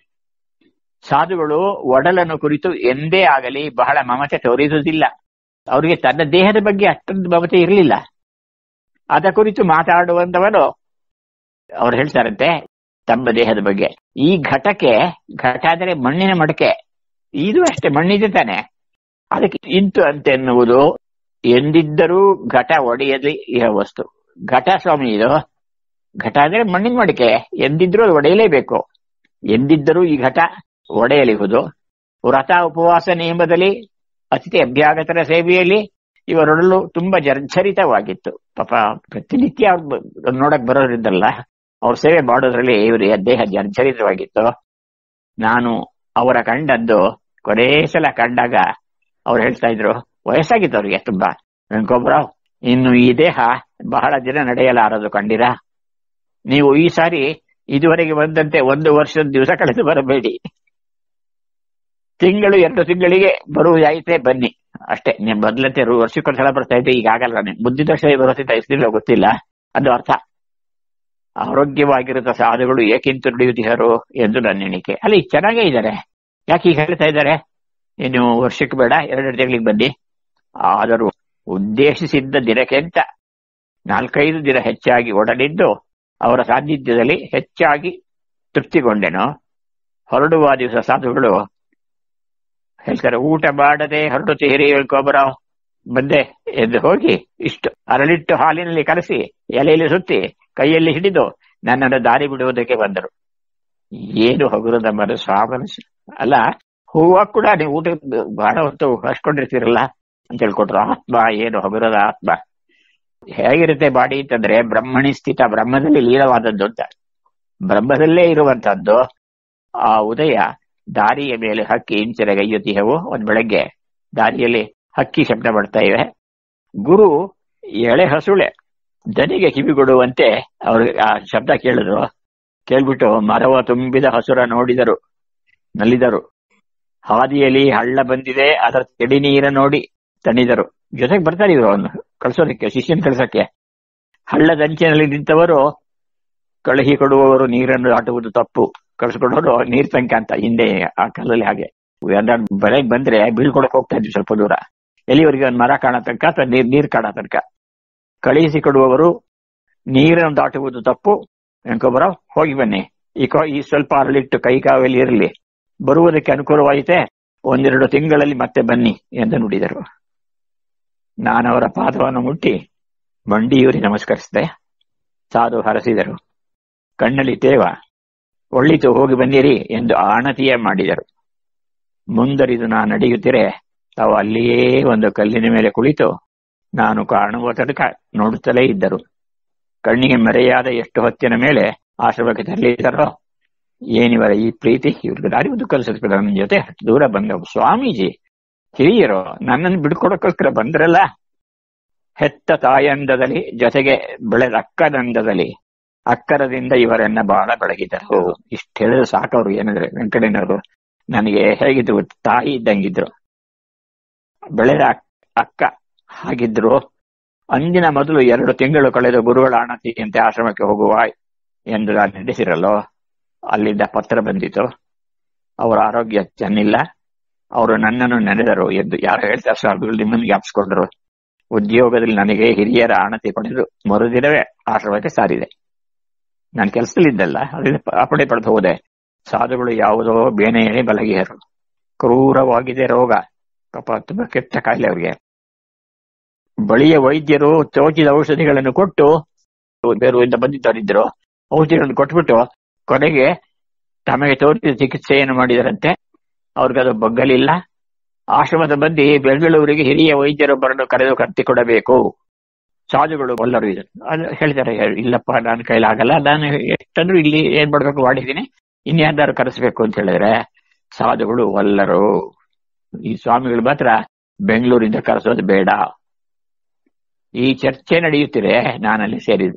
ಸಾಧುಗಳು ಒಡಲನ್ನು ಕುರಿತು ಎಂದೇ ಆಗಲಿ ಬಹಳ ಮಮತೆ ತೋರಿಸುವುದಿಲ್ಲ ಅವರಿಗೆ ತನ್ನ ದೇಹದ ಬಗ್ಗೆ ಅಷ್ಟೊಂದು ಮಮತೆ ಇರಲಿಲ್ಲ ಅದ ಕುರಿತು ಮಾತಾಡುವಂತವನು ಅವ್ರು ಹೇಳ್ತಾರಂತೆ ತಮ್ಮ ದೇಹದ ಬಗ್ಗೆ ಈ ಘಟಕ್ಕೆ ಘಟ ಅಂದರೆ ಮಣ್ಣಿನ ಮಡಕೆ ಇದು ಅಷ್ಟೇ ಮಣ್ಣಿದೆ ತಾನೆ ಅದಕ್ಕೆ ಇಂತು ಅಂತ ಎನ್ನುವುದು ಎಂದಿದ್ದರೂ ಘಟ ಒಡೆಯಲಿ ಇರೋ ವಸ್ತು ಘಟ ಸ್ವಾಮಿ ಇದು ಘಟ ಅಂದ್ರೆ ಮಣ್ಣಿನ ಮಡಿಕೆ ಎಂದಿದ್ರೂ ಅದು ಒಡೆಯಲೇಬೇಕು ಎಂದಿದ್ದರೂ ಈ ಘಟ ಒಡೆಯಲಿಹುದು ವ್ರತ ಉಪವಾಸ ನಿಯಮದಲ್ಲಿ ಅತಿಥಿ ಅಭ್ಯಾಗತರ ಸೇವೆಯಲ್ಲಿ ಇವರೊಡಲು ತುಂಬಾ ಜರ್ಜರಿತವಾಗಿತ್ತು ಪಾಪ ಪ್ರತಿನಿತ್ಯ ಅವ್ರು ನೋಡಕ್ ಬರೋದ್ರಿಂದಲ್ಲ ಅವ್ರ ಸೇವೆ ಮಾಡೋದ್ರಲ್ಲಿ ಇವ್ರ ದೇಹ ಜರ್ಜರಿತವಾಗಿತ್ತು ನಾನು ಅವರ ಕಂಡದ್ದು ಕೊನೇ ಸಲ ಕಂಡಾಗ ಅವ್ರು ಹೇಳ್ತಾ ಇದ್ರು ವಯಸ್ಸಾಗಿತ್ತು ಅವ್ರಿಗೆ ತುಂಬಾ ವೆಂಕೋಬ್ರಾವ್ ಇನ್ನು ಈ ದೇಹ ಬಹಳ ದಿನ ನಡೆಯಲಾರದು ಕಂಡಿರ ನೀವು ಈ ಸಾರಿ ಇದುವರೆಗೆ ಬಂದಂತೆ ಒಂದು ವರ್ಷದ ದಿವಸ ಕಳೆದು ಬರಬೇಡಿ ತಿಂಗಳು ಎರಡು ತಿಂಗಳಿಗೆ ಬರುವುದಾಯಿತೆ ಬನ್ನಿ ಅಷ್ಟೇ ನೀವು ಮೊದಲಂತೆ ವರ್ಷಕ್ಕೊಂದ್ಸಲ ಬರ್ತಾ ಇದ್ದೆ ಈಗ ಆಗಲ್ಲ ನೀವು ಮುಂದಿನ ವರ್ಷ ಬರುತ್ತಿದ್ದ ಇಷ್ಟಿಲ್ಲ ಗೊತ್ತಿಲ್ಲ ಅದು ಅರ್ಥ ಆರೋಗ್ಯವಾಗಿರುವ ಸಾಧುಗಳು ಏಕಿಂತ ನುಡಿಯುತ್ತಿಹರು ಎಂದು ನನ್ನ ಎಣಿಕೆ ಅಲ್ಲಿ ಚೆನ್ನಾಗೇ ಇದ್ದಾರೆ ಯಾಕೆ ಈಗ ಹೇಳ್ತಾ ಇದ್ದಾರೆ ಇನ್ನು ವರ್ಷಕ್ಕೆ ಬೇಡ ಎರಡೆರಡು ತಿಂಗಳಿಗೆ ಬನ್ನಿ ಆದರೂ ಉದ್ದೇಶಿಸಿದ್ದ ದಿನಕ್ಕಿಂತ ನಾಲ್ಕೈದು ದಿನ ಹೆಚ್ಚಾಗಿ ಒಡಲಿದ್ದು ಅವರ ಸಾನ್ನಿಧ್ಯದಲ್ಲಿ ಹೆಚ್ಚಾಗಿ ತೃಪ್ತಿಗೊಂಡೆನು ಹೊರಡುವ ದಿವಸ ಸಾಧುಗಳು ಹೇಳ್ತಾರೆ ಊಟ ಮಾಡದೆ ಹೊರಡುತ್ತೀರಿ ಹೇಳ್ಕೊಬರಾವ್ ಬಂದೆ ಎಂದು ಹೋಗಿ ಇಷ್ಟು ಅರಳಿಟ್ಟು ಹಾಲಿನಲ್ಲಿ ಕಲಸಿ ಎಲೆಯಲ್ಲಿ ಸುತ್ತಿ ಕೈಯಲ್ಲಿ ಹಿಡಿದು ನನ್ನನ್ನು ದಾರಿ ಬಿಡುವುದಕ್ಕೆ ಬಂದರು ಏನು ಹಗುರದ ಮನಸ್ಸು ಆ ಮನಸ್ಸು ಅಲ್ಲ ಹೂವ ಕೂಡ ನೀವು ಊಟ ಬಹಳ ಹೊತ್ತು ಹಚ್ಕೊಂಡಿರ್ತೀರಲ್ಲ ಅಂತ ಹೇಳ್ಕೊಟ್ರು ಆತ್ಮ ಏನು ಹಗುರದ ಆತ್ಮ ಹೇಗಿರುತ್ತೆ ಬಾಡಿ ಅಂತಂದ್ರೆ ಬ್ರಹ್ಮಣಿ ಸ್ಥಿತ ಬ್ರಹ್ಮದಲ್ಲಿ ಲೀನವಾದದ್ದು ಅಂತ ಬ್ರಹ್ಮದಲ್ಲೇ ಇರುವಂತಹದ್ದು ಆ ಉದಯ ದಾರಿಯ ಮೇಲೆ ಹಕ್ಕಿ ಇಂಚರಗೈಯುತ್ತಿಹವು ಒಂದ್ ಬೆಳಗ್ಗೆ ದಾರಿಯಲ್ಲಿ ಹಕ್ಕಿ ಶಬ್ದ ಮಾಡ್ತಾ ಇವೆ ಗುರು ಎಳೆ ಹಸುಳೆ ದನಿಗೆ ಕಿವಿಗೊಡುವಂತೆ ಅವ್ರಿಗೆ ಆ ಶಬ್ದ ಕೇಳಿದ್ರು ಕೇಳ್ಬಿಟ್ಟು ಮರವ ತುಂಬಿದ ಹಸುರ ನೋಡಿದರು ನಲಿದರು ಹಾದಿಯಲ್ಲಿ ಹಳ್ಳ ಬಂದಿದೆ ಅದರ ತಿಳಿ ನೀರ ನೋಡಿ ತಣಿದರು ಜೊತೆಗೆ ಬರ್ತಾರೆ ಇವರು ಅವನು ಕಳ್ಸೋದಕ್ಕೆ ಶಿಷ್ಯನ್ ಕಳ್ಸಕ್ಕೆ ಹಳ್ಳದಂಚಿನಲ್ಲಿ ನಿಂತವರು ಕಳುಹಿ ಕೊಡುವವರು ನೀರನ್ನು ದಾಟುವುದು ತಪ್ಪು ಕಳ್ಸಿಕೊಡೋರು ನೀರ್ ತಂಕ ಅಂತ ಹಿಂದೆ ಆ ಕಾಲದಲ್ಲಿ ಹಾಗೆ ಬರೆಗೆ ಬಂದ್ರೆ ಬೀಳ್ಕೊಡಕ್ ಹೋಗ್ತಾ ಇದ್ವಿ ಸ್ವಲ್ಪ ದೂರ ಎಲ್ಲಿವರೆಗೆ ಒಂದು ಮರ ಕಾಣೋ ತನಕ ಅಥವಾ ನೀರ್ ನೀರ್ ಕಾಣೋ ತನಕ ಕಳುಹಿಸಿ ಕೊಡುವವರು ನೀರನ್ನು ದಾಟುವುದು ತಪ್ಪು ಎನ್ಕೊಬರ ಹೋಗಿ ಬನ್ನಿ ಈ ಕೊ ಈ ಸ್ವಲ್ಪ ಅರಳಿಟ್ಟು ಕೈ ಕಾವಲಿ ಇರಲಿ ಬರುವುದಕ್ಕೆ ಅನುಕೂಲವಾಯಿತೆ ಒಂದೆರಡು ತಿಂಗಳಲ್ಲಿ ಮತ್ತೆ ಬನ್ನಿ ಎಂದು ನುಡಿದರು ನಾನು ಅವರ ಪಾದವನ್ನು ಮುಟ್ಟಿ ಮಂಡಿಯೂರಿ ನಮಸ್ಕರಿಸಿದೆ ಸಾಧು ಹರಸಿದರು ಕಣ್ಣಲ್ಲಿ ತೇವ ಒಳ್ಳಿತು ಹೋಗಿ ಬನ್ನಿರಿ ಎಂದು ಆಣತಿಯೇ ಮಾಡಿದರು ಮುಂದರಿದು ನಾನು ನಡೆಯುತ್ತಿರೆ ತಾವು ಅಲ್ಲಿಯೇ ಒಂದು ಕಲ್ಲಿನ ಮೇಲೆ ಕುಳಿತು ನಾನು ಕಾಣುವ ತನಕ ನೋಡುತ್ತಲೇ ಇದ್ದರು ಕಣ್ಣಿಗೆ ಮರೆಯಾದ ಎಷ್ಟು ಹೊತ್ತಿನ ಮೇಲೆ ಆಶ್ರಮಕ್ಕೆ ತರಲಿದ್ದಾರೋ ಏನಿವರ ಈ ಪ್ರೀತಿ ಇವ್ರಿಗೆ ದಾರಿ ಒಂದು ಕಲಿಸಿದ್ರು ನನ್ನ ಜೊತೆ ದೂರ ಬಂದ ಸ್ವಾಮೀಜಿ ಹಿರಿಯರು ನನ್ನನ್ನು ಬಿಡ್ಕೊಡಕ್ಕೋಸ್ಕರ ಬಂದ್ರಲ್ಲ ಹೆತ್ತ ತಾಯಂದದಲ್ಲಿ ಜೊತೆಗೆ ಬೆಳೆದ ಅಕ್ಕದಂದದಲ್ಲಿ ಅಕ್ಕರದಿಂದ ಇವರನ್ನ ಬಹಳ ಬೆಳಗಿದರು ಇಷ್ಟ ಹೇಳಿದ್ರೆ ಸಾಕವ್ರು ಏನಂದ್ರೆ ವೆಂಕಟೇನವರು ನನಗೆ ಹೇಗಿದ್ರು ತಾಯಿ ಇದ್ದಂಗಿದ್ರು ಬೆಳೆದ ಅಕ್ಕ ಹಾಗಿದ್ರು ಅಂದಿನ ಮೊದಲು ಎರಡು ತಿಂಗಳು ಕಳೆದು ಗುರುಗಳ ಅಣತಿಯಂತೆ ಆಶ್ರಮಕ್ಕೆ ಹೋಗುವ ಎಂದು ನಾನು ನಡೆಸಿರಲು ಅಲ್ಲಿಂದ ಪತ್ರ ಬಂದಿತು ಅವರ ಆರೋಗ್ಯ ಚೆನ್ನಿಲ್ಲ ಅವರು ನನ್ನನ್ನು ನೆನೆದರು ಎಂದು ಯಾರು ಹೇಳ್ತಾರೆ ಸ್ವಾಮಿಗಳು ನಿಮ್ಮನ್ನು ಜ್ಞಾಪಿಸ್ಕೊಂಡ್ರು ಉದ್ಯೋಗದಲ್ಲಿ ನನಗೆ ಹಿರಿಯರ ಆಣತಿ ಪಡೆದು ಮರುದಿನವೇ ಆಶ್ರಮಕ್ಕೆ ಸಾರಿದೆ ನಾನು ಕೆಲಸದಲ್ಲಿದ್ದಲ್ಲ ಅದರಿಂದ ಅಪಡೆ ಪಡೆದು ಹೋದೆ ಸಾಧುಗಳು ಯಾವುದೋ ಬೇನೆಯೇ ಬಲಗಿಯರು ಕ್ರೂರವಾಗಿದೆ ರೋಗ ಪಾಪ ತುಂಬಾ ಕೆಟ್ಟ ಕಾಯಿಲೆ ಅವರಿಗೆ ಬಳಿಯ ವೈದ್ಯರು ಚೋಚಿದ ಔಷಧಿಗಳನ್ನು ಕೊಟ್ಟು ಬೇರೆಯಿಂದ ಬಂದಿದ್ದವರಿದ್ದರು ಔಷಧಿಗಳನ್ನು ಕೊಟ್ಬಿಟ್ಟು ಕೊನೆಗೆ ತಮಗೆ ತೋರಿಸಿದ ಚಿಕಿತ್ಸೆಯನ್ನು ಮಾಡಿದರಂತೆ ಅವ್ರಿಗದು ಬಗ್ಗಲಿಲ್ಲ ಆಶ್ರಮದ ಬಂದಿ ಬೆಂಗಳೂರಿಗೆ ಹಿರಿಯ ವೈದ್ಯರೊಬ್ಬರನ್ನು ಕರೆದು ಕರ್ತಿಕೊಡಬೇಕು ಸಾಧುಗಳು ಎಲ್ಲರೂ ಇದು ಅದು ಹೇಳ್ತಾರೆ ಇಲ್ಲಪ್ಪ ನನ್ನ ಕೈಲಾಗಲ್ಲ ನಾನು ಎಷ್ಟಂದ್ರೂ ಇಲ್ಲಿ ಏನ್ ಮಾಡ್ಬೇಕು ಮಾಡಿದ್ದೀನಿ ಇನ್ಯಾರು ಕರೆಸ್ಬೇಕು ಅಂತ ಹೇಳಿದ್ರೆ ಸಾಧುಗಳು ಒಲ್ಲರು ಈ ಸ್ವಾಮಿಗಳು ಮಾತ್ರ ಬೆಂಗಳೂರಿಂದ ಕರೆಸೋದು ಬೇಡ ಈ ಚರ್ಚೆ ನಡೆಯುತ್ತಿದೆ ನಾನಲ್ಲಿ ಸೇರಿದ್ದು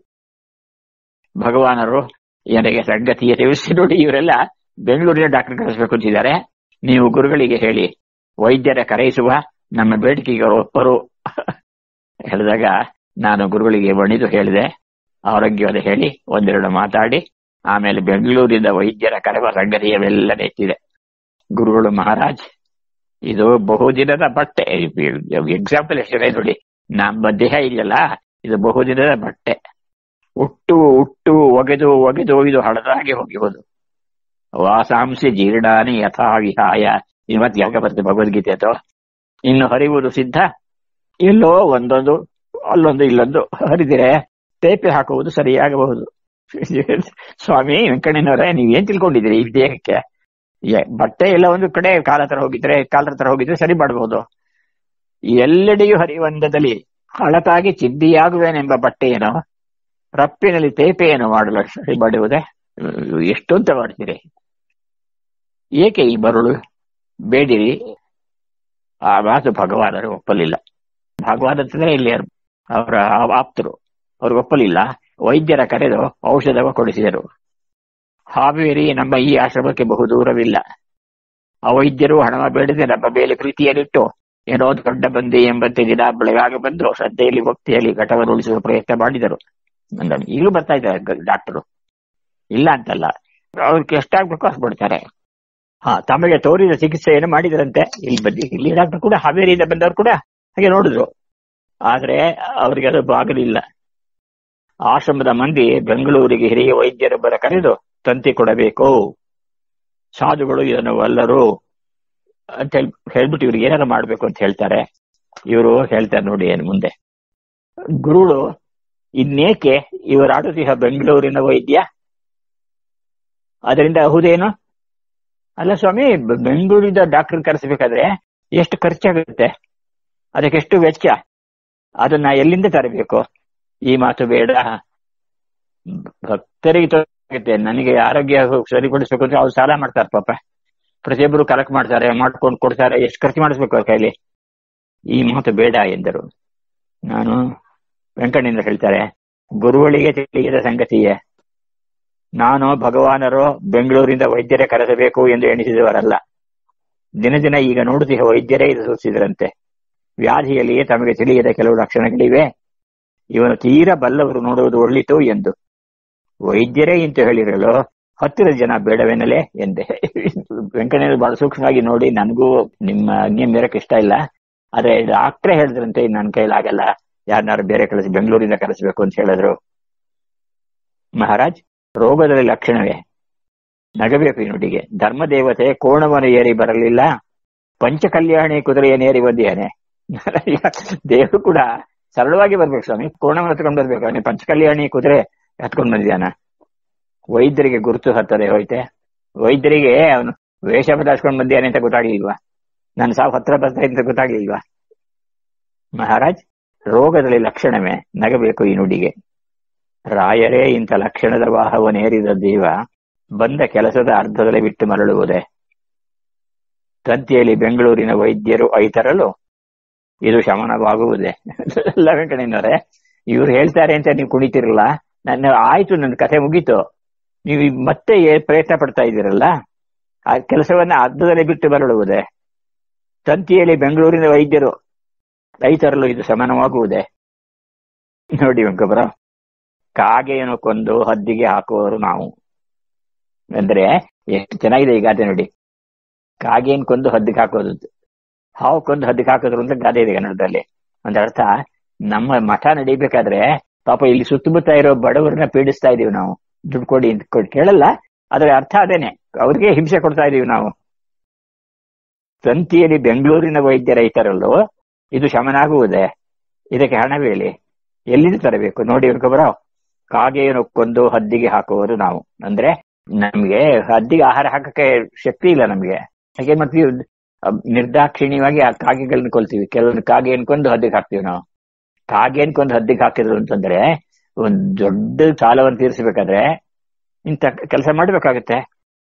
ಭಗವಾನರು ನನಗೆ ಸಂಗತಿಯ ತಿಳಿಸಿ ನೋಡಿ ಇವರೆಲ್ಲ ಬೆಂಗಳೂರಿನ ಡಾಕ್ಟರ್ ಕರೆಸಬೇಕು ಅಂತಿದ್ದಾರೆ ನೀವು ಗುರುಗಳಿಗೆ ಹೇಳಿ ವೈದ್ಯರ ಕರೆಯಿಸುವ ನಮ್ಮ ಬೇಡಿಕೆಗೆ ಒಪ್ಪರು ಹೇಳಿದಾಗ ನಾನು ಗುರುಗಳಿಗೆ ಬಣಿದು ಹೇಳಿದೆ ಆರೋಗ್ಯವಾದ ಹೇಳಿ ಒಂದೆರಡು ಮಾತಾಡಿ ಆಮೇಲೆ ಬೆಂಗಳೂರಿಂದ ವೈದ್ಯರ ಕರೆವ ಸಂಗತಿಯವೆಲ್ಲ ನೆಚ್ಚಿದೆ ಗುರುಗಳು ಮಹಾರಾಜ್ ಇದು ಬಹುದಿನದ ಬಟ್ಟೆ ಎಕ್ಸಾಂಪಲ್ ಎಷ್ಟಿದೆ ನೋಡಿ ನಮ್ಮ ದೇಹ ಇದೆಯಲ್ಲ ಇದು ಬಹುದಿನದ ಬಟ್ಟೆ ಉಟ್ಟು ಉಟ್ಟು ಒಗೆದು ಒಗೆದು ಇದು ಹಳದಾಗಿ ಹೋಗಿರುವುದು ವಾಸಾಂಸಿ ಜೀರ್ಣಾನಿ ಯಥಾ ವಿಹಾಯ ಇವತ್ತು ಯಾಕೆ ಬರ್ತದೆ ಭಗವದ್ಗೀತೆ ಅಥವಾ ಇನ್ನು ಹರಿಯುವುದು ಸಿದ್ಧ ಎಲ್ಲೋ ಒಂದೊಂದು ಅಲ್ಲೊಂದು ಇಲ್ಲೊಂದು ಹರಿದಿರೆ ತೇಪೆ ಹಾಕುವುದು ಸರಿಯಾಗಬಹುದು ಸ್ವಾಮಿ ವೆಂಕಣ್ಣನವರೇ ನೀವೇನ್ ತಿಳ್ಕೊಂಡಿದ್ದೀರಿ ಈ ದೇಹಕ್ಕೆ ಬಟ್ಟೆ ಎಲ್ಲ ಒಂದು ಕಡೆ ಕಾಲ ಹತ್ರ ಹೋಗಿದ್ರೆ ಕಾಲ ಹತ್ರ ಹೋಗಿದ್ರೆ ಸರಿ ಮಾಡಬಹುದು ಎಲ್ಲೆಡೆಯೂ ಹರಿಯುವಂದದಲ್ಲಿ ಹಳತಾಗಿ ಚಿದ್ದಿಯಾಗುವೇನೆಂಬ ಬಟ್ಟೆಯನ್ನು ರಪ್ಪಿನಲ್ಲಿ ತೇಪೆಯನ್ನು ಮಾಡಲು ಸರಿ ಮಾಡುವುದೇ ಎಷ್ಟು ಅಂತ ಮಾಡ್ತೀರಿ ಏಕೆ ಈ ಬರುಳು ಬೇಡಿರಿ ಆ ಮಾತು ಭಗವಾನರು ಒಪ್ಪಲಿಲ್ಲ ಭಗವಾನ್ ಅಂತಂದ್ರೆ ಇಲ್ಲಿ ಅವರ ಆಪ್ತರು ಅವ್ರಿಗೆ ಒಪ್ಪಲಿಲ್ಲ ವೈದ್ಯರ ಕರೆದು ಔಷಧವ ಕೊಡಿಸಿದರು ಹಾವೇರಿ ನಮ್ಮ ಈ ಆಶ್ರಮಕ್ಕೆ ಬಹು ದೂರವಿಲ್ಲ ಆ ವೈದ್ಯರು ಹಣವ ಬೇಡದೆ ನಮ್ಮ ಮೇಲೆ ಪ್ರೀತಿಯಲ್ಲಿಟ್ಟು ಏನೋ ದೊಡ್ಡ ಬಂದಿ ಎಂಬಂತೆ ದಿನ ಬೆಳಗಾಗ ಬಂದು ಶ್ರದ್ಧೆಯಲ್ಲಿ ಭಕ್ತಿಯಲ್ಲಿ ಘಟವನ್ನು ಉಳಿಸುವ ಪ್ರಯತ್ನ ಮಾಡಿದರು ಈಗಲೂ ಬರ್ತಾ ಇದ್ದಾರೆ ಡಾಕ್ಟರು ಇಲ್ಲ ಅಂತಲ್ಲ ಅವ್ರಿಗೆ ಎಷ್ಟಾಗ್ಬೇಕು ಅಷ್ಟು ಬಿಡ್ತಾರೆ ಹಾ ತಮಗೆ ತೋರಿದ ಚಿಕಿತ್ಸೆಯನ್ನು ಮಾಡಿದರಂತೆ ಇಲ್ಲಿ ಬಂದು ಇಲ್ಲಿ ಡಾಕ್ಟರ್ ಕೂಡ ಹಾವೇರಿಯಿಂದ ಬಂದವರು ಕೂಡ ಹಾಗೆ ನೋಡಿದ್ರು ಆದ್ರೆ ಅವರಿಗೆ ಅದು ಬಾಗಲಿಲ್ಲ ಆಶ್ರಮದ ಮಂದಿ ಬೆಂಗಳೂರಿಗೆ ಹಿರಿಯ ವೈದ್ಯರೊಬ್ಬರ ಕರೆದು ತಂತಿ ಕೊಡಬೇಕು ಸಾಧುಗಳು ಇದನ್ನು ಒಲ್ಲರು ಅಂತ ಹೇಳಿ ಹೇಳ್ಬಿಟ್ಟು ಇವ್ರಿಗೆ ಏನಾರು ಮಾಡ್ಬೇಕು ಅಂತ ಹೇಳ್ತಾರೆ ಇವರು ಹೇಳ್ತಾರೆ ನೋಡಿ ಏನು ಮುಂದೆ ಗುರುಗಳು ಇನ್ನೇಕೆ ಇವರಾಡುತ್ತಿಹ ಬೆಂಗಳೂರಿನ ವೈದ್ಯ ಅದರಿಂದ ಅಹುದೇನು ಅಲ್ಲ ಸ್ವಾಮಿ ಬ- ಬೆಂಗಳೂರಿಂದ ಡಾಕ್ಟರ್ ಕರೆಸಬೇಕಾದ್ರೆ ಎಷ್ಟು ಖರ್ಚಾಗುತ್ತೆ ಅದಕ್ಕೆ ಎಷ್ಟು ವೆಚ್ಚ ಅದನ್ನ ಎಲ್ಲಿಂದ ತರಬೇಕು ಈ ಮಾತು ಬೇಡ ಭಕ್ತರಿಗೆ ತೊಂದರೆ ನನಗೆ ಆರೋಗ್ಯ ಸರಿಪಡಿಸ್ಬೇಕು ಅಂದ್ರೆ ಅವ್ರು ಸಾಲ ಮಾಡ್ತಾರೆ ಪಾಪ ಪ್ರತಿಯೊಬ್ಬರು ಕಲೆಕ್ಟ್ ಮಾಡ್ತಾರೆ ಮಾಡ್ಕೊಂಡು ಕೊಡ್ತಾರೆ ಎಷ್ಟು ಖರ್ಚು ಮಾಡಿಸ್ಬೇಕು ಅವ್ರ ಕೈಲಿ ಈ ಮಾತು ಬೇಡ ಎಂದರು ನಾನು ವೆಂಕಣ್ಣೇಂದ್ರ ಹೇಳ್ತಾರೆ ಗುರುಗಳಿಗೆ ತಿಳಿಯದ ಸಂಗತಿಯೇ ನಾನು ಭಗವಾನರು ಬೆಂಗಳೂರಿಂದ ವೈದ್ಯರೇ ಕರೆಸಬೇಕು ಎಂದು ಎಣಿಸಿದವರಲ್ಲ ದಿನ ದಿನ ಈಗ ನೋಡುತ್ತಿರುವ ವೈದ್ಯರೇ ಇದು ಸೂಚಿಸಿದ್ರಂತೆ ವ್ಯಾಧಿಯಲ್ಲಿಯೇ ತಮಗೆ ತಿಳಿಯದ ಕೆಲವು ಲಕ್ಷಣಗಳಿವೆ ಇವನು ತೀರಾ ಬಲ್ಲವರು ನೋಡುವುದು ಒಳ್ಳಿತು ಎಂದು ವೈದ್ಯರೇ ಇಂತ ಹೇಳಿರಲು ಹತ್ತಿರದ ಜನ ಬೇಡವೆನ್ನಲೇ ಎಂದೆ ವೆಂಕಟೇಶ್ವರ ಬಹಳ ಸೂಕ್ಷ್ಮವಾಗಿ ನೋಡಿ ನನಗೂ ನಿಮ್ಮ ಆಜ್ಞೆ ಮೇರಕ್ಕೆ ಇಷ್ಟ ಇಲ್ಲ ಆದ್ರೆ ಡಾಕ್ಟ್ರೇ ಹೇಳಿದ್ರಂತೆ ನನ್ನ ಕೈಲಾಗಲ್ಲ ಯಾರನ್ನಾರು ಬೇರೆ ಕಳಿಸಿ ಬೆಂಗಳೂರಿಂದ ಕರೆಸಬೇಕು ಅಂತ ಹೇಳಿದ್ರು ಮಹಾರಾಜ್ ರೋಗದಲ್ಲಿ ಲಕ್ಷಣವೇ ನಗಬೇಕು ಈ ನುಡಿಗೆ ಧರ್ಮದೇವತೆ ಕೋಣವನ್ನು ಏರಿ ಬರಲಿಲ್ಲ ಪಂಚಕಲ್ಯಾಣಿ ಕುದುರೆಯನ್ನೇರಿ ಬಂದಿಯಾನೆ ದೇವರು ಕೂಡ ಸರಳವಾಗಿ ಬರ್ಬೇಕು ಸ್ವಾಮಿ ಕೋಣವನ್ನು ಹತ್ಕೊಂಡ್ ಬರ್ಬೇಕು ಅವನಿಗೆ ಪಂಚಕಲ್ಯಾಣಿ ಕುದುರೆ ಹತ್ಕೊಂಡ್ ಬಂದಿದ್ದಾನ ವೈದ್ಯರಿಗೆ ಗುರುತು ಹತ್ತದೆ ಹೋಯ್ತೆ ವೈದ್ಯರಿಗೆ ಅವನು ವೇಷ ಬದಲಾಯಿಸ್ಕೊಂಡ್ ಬಂದಿಯಾನೆ ಅಂತ ಗೊತ್ತಾಗ್ಲಿಲ್ವಾ ನಾನು ಸಾವು ಹತ್ರ ಬರ್ತಾ ಅಂತ ಗೊತ್ತಾಗ್ಲಿಲ್ವಾ ಮಹಾರಾಜ್ ರೋಗದಲ್ಲಿ ಲಕ್ಷಣವೇ ನಗಬೇಕು ಈ ನುಡಿಗೆ ರಾಯರೇ ಇಂಥ ಲಕ್ಷಣದ ವಾಹವನೇರಿದ ದೇವ ಬಂದ ಕೆಲಸದ ಅರ್ಧದಲ್ಲಿ ಬಿಟ್ಟು ಮರಳುವುದೇ ತಂತಿಯಲ್ಲಿ ಬೆಂಗಳೂರಿನ ವೈದ್ಯರು ಐತರಲು ಇದು ಶಮನವಾಗುವುದೇ ಅಲ್ಲ ವೆಂಕಣ್ಣನವರೇ ಇವ್ರು ಹೇಳ್ತಾರೆ ಅಂತ ನೀವು ಕುಣಿತಿರಲ್ಲ ನನ್ನ ಆಯ್ತು ನನ್ನ ಕಥೆ ಮುಗೀತು ನೀವು ಈಗ ಮತ್ತೆ ಏ- ಪ್ರಯತ್ನ ಪಡ್ತಾ ಇದ್ದೀರಲ್ಲ ಆ ಕೆಲಸವನ್ನ ಅರ್ಧದಲ್ಲಿ ಬಿಟ್ಟು ಮರಳುವುದೇ ತಂತಿಯಲ್ಲಿ ಬೆಂಗಳೂರಿನ ವೈದ್ಯರು ರೈತರಲ್ಲೂ ಇದು ಸಮಾನವಾಗುವುದೇ ನೋಡಿ ವೆಂಕಬ್ರ ಕಾಗೆಯನ್ನು ಕೊಂದು ಹದ್ದಿಗೆ ಹಾಕುವವರು ನಾವು ಅಂದ್ರೆ ಎಷ್ಟು ಚೆನ್ನಾಗಿದೆ ಈ ಗಾದೆ ನೋಡಿ ಕಾಗೆಯನ್ನು ಕೊಂದು ಹದ್ದಿಗೆ ಹಾಕೋದು ಹಾವು ಕೊಂದು ಹದ್ದಿಗೆ ಹಾಕೋದ್ರು ಅಂತ ಗಾದೆ ಇದೆ ಕನ್ನಡದಲ್ಲಿ ಒಂದ್ ಅರ್ಥ ನಮ್ಮ ಮಠ ನಡಿಬೇಕಾದ್ರೆ ಪಾಪ ಇಲ್ಲಿ ಸುತ್ತಮುತ್ತ ಇರೋ ಬಡವರನ್ನ ಪೀಡಿಸ್ತಾ ಇದೀವಿ ನಾವು ದುಡ್ಡು ಕೊಡಿ ಅಂತ ಕೊಡ್- ಕೇಳಲ್ಲ ಆದ್ರೆ ಅರ್ಥ ಅದೇನೆ ಅವ್ರಿಗೆ ಹಿಂಸೆ ಕೊಡ್ತಾ ಇದೀವಿ ನಾವು ತಂತಿಯಲ್ಲಿ ಬೆಂಗಳೂರಿನ ವೈದ್ಯ ರೈತರಲ್ಲೂ ಇದು ಶಮನಾಗುವುದೇ ಇದಕ್ಕೆ ಹಣವೇಳಿ ಎಲ್ಲಿಂದ ತರಬೇಕು ನೋಡಿ ಇವ್ರಿಗೊಬ್ಬರ ಕಾಗೆಯನ್ನು ಕೊಂದು ಹದ್ದಿಗೆ ಹಾಕುವವರು ನಾವು ಅಂದ್ರೆ ನಮ್ಗೆ ಹದ್ದಿಗೆ ಆಹಾರ ಹಾಕಕ್ಕೆ ಶಕ್ತಿ ಇಲ್ಲ ನಮ್ಗೆ ಹಾಗೆ ಮಾಡ್ತೀವಿ ಅಹ್, ನಿರ್ದಾಕ್ಷಿಣ್ಯವಾಗಿ ಆ ಕಾಗೆಗಳನ್ನ ಕೊಲ್ತೀವಿ ಕೆಲವೊಂದು ಕಾಗೆಯನ್ನು ಕೊಂದು ಹದ್ದಿಗೆ ಹಾಕ್ತೀವಿ ನಾವು ಕಾಗೆಯನ್ನು ಕೊಂದು ಹದ್ದಿಗೆ ಹಾಕಿದ್ರು ಅಂತಂದ್ರೆ ಒಂದ್ ದೊಡ್ಡ ಸಾಲವನ್ನು ತೀರಿಸಬೇಕಾದ್ರೆ ಇಂಥ ಕೆಲಸ ಮಾಡ್ಬೇಕಾಗತ್ತೆ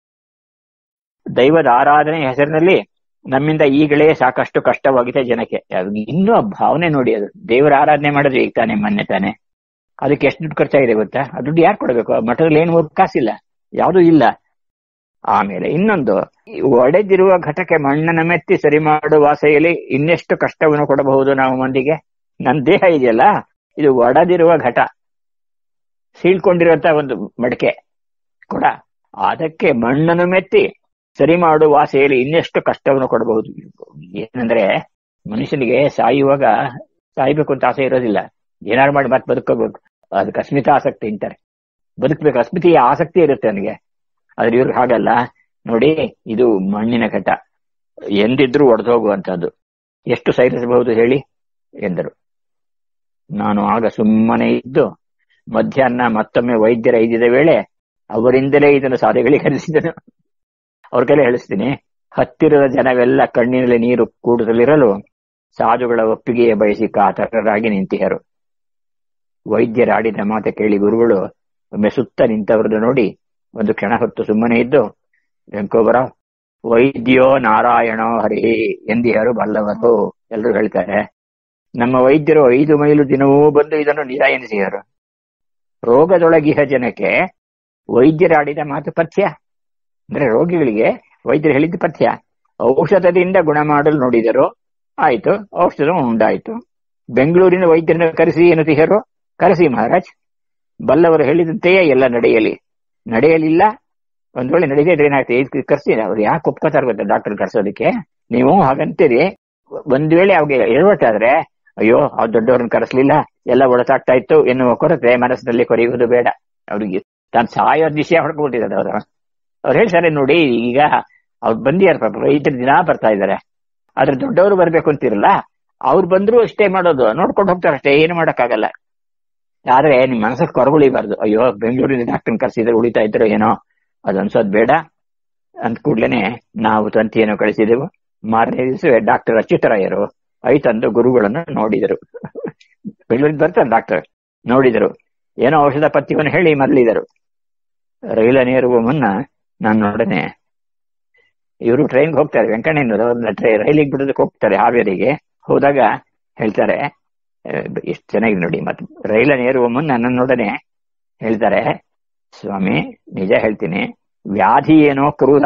ದೈವದ ಆರಾಧನೆ ಹೆಸರಿನಲ್ಲಿ ನಮ್ಮಿಂದ ಈಗಲೇ ಸಾಕಷ್ಟು ಕಷ್ಟವಾಗಿದೆ ಜನಕ್ಕೆ ಅದು ಇನ್ನೂ ಆ ಭಾವನೆ ನೋಡಿ ಅದು ದೇವರ ಆರಾಧನೆ ಮಾಡಿದ್ರೆ ಈಗ ತಾನೇ ಮೊನ್ನೆ ತಾನೆ ಅದಕ್ಕೆ ಎಷ್ಟು ದುಡ್ಡು ಖರ್ಚಾಗಿದೆ ಗೊತ್ತಾ ಆ ದುಡ್ಡು ಯಾರು ಕೊಡಬೇಕು ಆ ಮಠದಲ್ಲಿ ಏನು ಕಾಸಿಲ್ಲ ಯಾವುದೂ ಇಲ್ಲ ಆಮೇಲೆ ಇನ್ನೊಂದು ಈ ಒಡೆದಿರುವ ಘಟಕ್ಕೆ ಮಣ್ಣನ್ನು ಮೆತ್ತಿ ಸರಿ ಮಾಡುವ ಆಸೆಯಲ್ಲಿ ಇನ್ನೆಷ್ಟು ಕಷ್ಟವನ್ನು ಕೊಡಬಹುದು ನಾವು ಮಂದಿಗೆ ನನ್ನ ದೇಹ ಇದೆಯಲ್ಲ ಇದು ಒಡೆದಿರುವ ಘಟ ಸೀಳ್ಕೊಂಡಿರುವಂತ ಒಂದು ಮಡಿಕೆ ಕೂಡ ಅದಕ್ಕೆ ಮಣ್ಣನ್ನು ಮೆತ್ತಿ ಸರಿ ಮಾಡುವ ಆಸೆಯಲ್ಲಿ ಇನ್ನೆಷ್ಟು ಕಷ್ಟವನ್ನು ಕೊಡಬಹುದು ಏನಂದ್ರೆ ಮನುಷ್ಯನಿಗೆ ಸಾಯುವಾಗ ಸಾಯ್ಬೇಕು ಅಂತ ಆಸೆ ಇರೋದಿಲ್ಲ ಏನಾರು ಮಾಡಿ ಮತ್ತೆ ಬದುಕೋಬೇಕು ಅದಕ್ಕೆ ಅಸ್ಮಿತ ಆಸಕ್ತಿ ಅಂತಾರೆ ಬದುಕಬೇಕು ಅಸ್ಮಿತೆಯ ಆಸಕ್ತಿ ಇರುತ್ತೆ ನನಗೆ ಆದ್ರೆ ಇವ್ರಿಗೆ ಹಾಗಲ್ಲ ನೋಡಿ ಇದು ಮಣ್ಣಿನ ಘಟ ಎಂದಿದ್ರೂ ಒಡೆದೋಗುವಂತಹದ್ದು ಎಷ್ಟು ಸೈರಿಸಬಹುದು ಹೇಳಿ ಎಂದರು ನಾನು ಆಗ ಸುಮ್ಮನೆ ಇದ್ದು ಮಧ್ಯಾಹ್ನ ಮತ್ತೊಮ್ಮೆ ವೈದ್ಯರ ಐದಿದ ವೇಳೆ ಅವರಿಂದಲೇ ಇದನ್ನು ಸಾಧೆಗಳೀಕರಿಸಿದನು ಅವ್ರ ಕೈಲಿ ಹೇಳಿಸ್ತೀನಿ ಹತ್ತಿರದ ಜನವೆಲ್ಲ ಕಣ್ಣಿನಲ್ಲಿ ನೀರು ಕೂಡುತ್ತಲಿರಲು ಸಾಧುಗಳ ಒಪ್ಪಿಗೆಯ ಬಯಸಿ ಕಾತರರಾಗಿ ನಿಂತಿಹರು ವೈದ್ಯರ ಆಡಿದ ಮಾತು ಕೇಳಿ ಗುರುಗಳು ಒಮ್ಮೆ ಸುತ್ತ ನಿಂತವರನ್ನು ನೋಡಿ ಒಂದು ಕ್ಷಣ ಹೊತ್ತು ಸುಮ್ಮನೆ ಇದ್ದು ವೆಂಕೋಬರ ವೈದ್ಯೋ ನಾರಾಯಣೋ ಹರಿ ಎಂದಿಹರು ಬಲ್ಲವರು ಎಲ್ಲರೂ ಹೇಳ್ತಾರೆ ನಮ್ಮ ವೈದ್ಯರು ಐದು ಮೈಲು ದಿನವೂ ಬಂದು ಇದನ್ನು ನಿಜ ಎನಿಸಿದರು ರೋಗದೊಳಗಿಹ ಜನಕ್ಕೆ ವೈದ್ಯರಾಡಿದ ಮಾತು ಪಥ್ಯ ಅಂದ್ರೆ ರೋಗಿಗಳಿಗೆ ವೈದ್ಯರು ಹೇಳಿದ್ದು ಪಥ್ಯ ಔಷಧದಿಂದ ಗುಣ ಮಾಡಲು ನೋಡಿದರು ಆಯ್ತು ಔಷಧ ಉಂಡಾಯ್ತು ಬೆಂಗಳೂರಿನ ವೈದ್ಯರನ್ನು ಕರೆಸಿ ಎನ್ನುತ್ತಿಹರು ಕರೆಸಿ ಮಹಾರಾಜ್ ಬಲ್ಲವರು ಹೇಳಿದಂತೆಯೇ ಎಲ್ಲ ನಡೆಯಲಿ ನಡೆಯಲಿಲ್ಲ ಒಂದ್ ವೇಳೆ ನಡೆದಿದ್ರೆ ಏನಾಗ್ತದೆ ಇದಕ್ಕೆ ಕರ್ಸಿ ಅವ್ರು ಯಾಕೆ ಒಪ್ಕೋತಾರ ಗೊತ್ತಾ ಡಾಕ್ಟರ್ ಕರ್ಸೋದಕ್ಕೆ ನೀವು ಹಾಗಂತೀರಿ ಒಂದ್ ವೇಳೆ ಅವ್ರಿಗೆ ಎಡವಟ್ಟಾದ್ರೆ ಅಯ್ಯೋ ಆ ದೊಡ್ಡವ್ರನ್ನ ಕರೆಸ್ಲಿಲ್ಲ ಎಲ್ಲ ಒಳಸಾಗ್ತಾ ಇತ್ತು ಎನ್ನುವ ಕೊರತೆ ಮನಸ್ಸಿನಲ್ಲಿ ಕೊರೆಯುವುದು ಬೇಡ ಅವ್ರಿಗೆ ತಾನು ಸಾಯೋ ದಿಶೆ ಹೊಡ್ಕೊಬಿಟ್ಟಿದ್ದಾರೆ ಅವರು ಅವ್ರು ಹೇಳ್ತಾರೆ ನೋಡಿ ಈಗ ಅವ್ರು ಬಂದಿಯಾರ ಪಾಪ ರೈತರು ದಿನ ಬರ್ತಾ ಇದ್ದಾರೆ ಆದ್ರೆ ದೊಡ್ಡವರು ಬರ್ಬೇಕು ಅಂತಿರಲ್ಲ ಅವ್ರು ಬಂದ್ರು ಅಷ್ಟೇ ಮಾಡೋದು ನೋಡ್ಕೊಂಡು ಹೋಗ್ತಾರೆ ಅಷ್ಟೇ ಏನು ಮಾಡಕ್ಕಾಗಲ್ಲ ಆದ್ರೆ ನಿಮ್ ಮನಸ್ಸಲ್ಲಿ ಕೊರಗುಳಿಬಾರ್ದು ಅಯ್ಯೋ ಬೆಂಗಳೂರಿನ ಡಾಕ್ಟರ್ ಕರ್ಸಿದ್ರೆ ಉಳಿತಾ ಇದ್ರು ಏನೋ ಅದು ಅನ್ಸೋದ್ ಬೇಡ ಅಂದ ಕೂಡ್ಲೇನೆ ನಾವು ತಂತಿಯನ್ನು ಕಳಿಸಿದೆವು ಮಾರನೇ ದಿವಸ ಡಾಕ್ಟರ್ ಅಚ್ಯುತರಾಯರು ಐತಂದು ಗುರುಗಳನ್ನು ನೋಡಿದರು ಬೆಂಗಳೂರಿಗೆ ಬರ್ತಾರೆ ಡಾಕ್ಟರ್ ನೋಡಿದರು ಏನೋ ಔಷಧ ಪಥ್ಯವನ್ನು ಹೇಳಿ ಮರಳಿದರು ರೈಲನೇರುವ ಮುನ್ನ ನನ್ನೊಡನೆ ಇವರು ಟ್ರೈನ್ಗೆ ಹೋಗ್ತಾರೆ ವೆಂಕಣ್ಣನವರು ರೈಲಿಗೆ ಬಿಡೋದಕ್ಕೆ ಹೋಗ್ತಾರೆ ಹಾವೇರಿಗೆ ಹೋದಾಗ ಹೇಳ್ತಾರೆ ಎಷ್ಟು ಚೆನ್ನಾಗಿದೆ ನೋಡಿ ಮತ್ತೆ ರೈಲನೇರುವ ಮುನ್ನ ನನ್ನೊಡನೆ ಹೇಳ್ತಾರೆ ಸ್ವಾಮಿ ನಿಜ ಹೇಳ್ತೀನಿ ವ್ಯಾಧಿ ಏನೋ ಕ್ರೂರ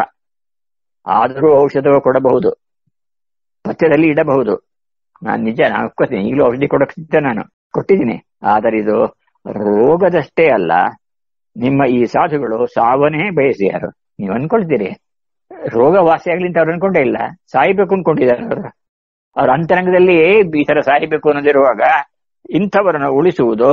ಆದರೂ ಔಷಧ ಕೊಡಬಹುದು ಪಥ್ಯದಲ್ಲಿ ಇಡಬಹುದು ನಾನು ನಿಜ ನಾನು ಒಪ್ಕೋತೀನಿ ಈಗಲೂ ಔಷಧಿ ಕೊಡಕ್ತಿದ್ದೆ ನಾನು ಕೊಟ್ಟಿದ್ದೀನಿ ಆದರೆ ಇದು ರೋಗದಷ್ಟೇ ಅಲ್ಲ ನಿಮ್ಮ ಈ ಸಾಧುಗಳು ಸಾವನ್ನೇ ಬಯಸಿಯಾರು ನೀವು ಅನ್ಕೊಳ್ತೀರಿ ರೋಗ ವಾಸಿಯಾಗ್ಲಿ ಅಂತ ಅವ್ರು ಅನ್ಕೊಂಡೇ ಇಲ್ಲ ಸಾಯ್ಬೇಕು ಅನ್ಕೊಂಡಿದ್ದಾರೆ ಅವರು ಅವ್ರ ಅಂತರಂಗದಲ್ಲಿ ಈ ತರ ಸಾಯ್ಬೇಕು ಅನ್ನೋದಿರುವಾಗ ಇಂಥವರನ್ನು ಉಳಿಸುವುದು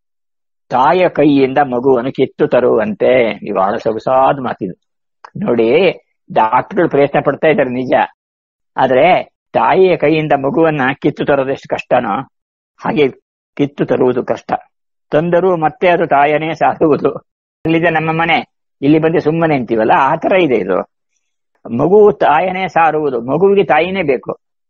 ತಾಯ ಕೈಯಿಂದ ಮಗುವನ್ನು ಕಿತ್ತು ತರುವಂತೆ ಬಹಳ ಸೊಗಸಾದ ಮಾತಿದು ನೋಡಿ ಡಾಕ್ಟರ್ಗಳು ಪ್ರಯತ್ನ ಪಡ್ತಾ ಇದ್ದಾರೆ ನಿಜ ಆದ್ರೆ ತಾಯಿಯ ಕೈಯಿಂದ ಮಗುವನ್ನ ಕಿತ್ತು ತರೋದೆಷ್ಟು ಕಷ್ಟನೋ ಹಾಗೆ ಕಿತ್ತು ತರುವುದು ಕಷ್ಟ ತಂದರೂ ಮತ್ತೆ ಅದು ತಾಯನೇ ಸಾಕುವುದು ಅಲ್ಲಿದೆ ನಮ್ಮ ಮನೆ ಇಲ್ಲಿ ಬಂದು ಸುಮ್ಮನೆ ಅಂತೀವಲ್ಲ ಆ ತರ ಇದೆ ಇದು ಮಗು ತಾಯನೇ ಸಾರುವುದು ಮಗುವಿಗೆ ತಾಯಿನೇ ಬೇಕು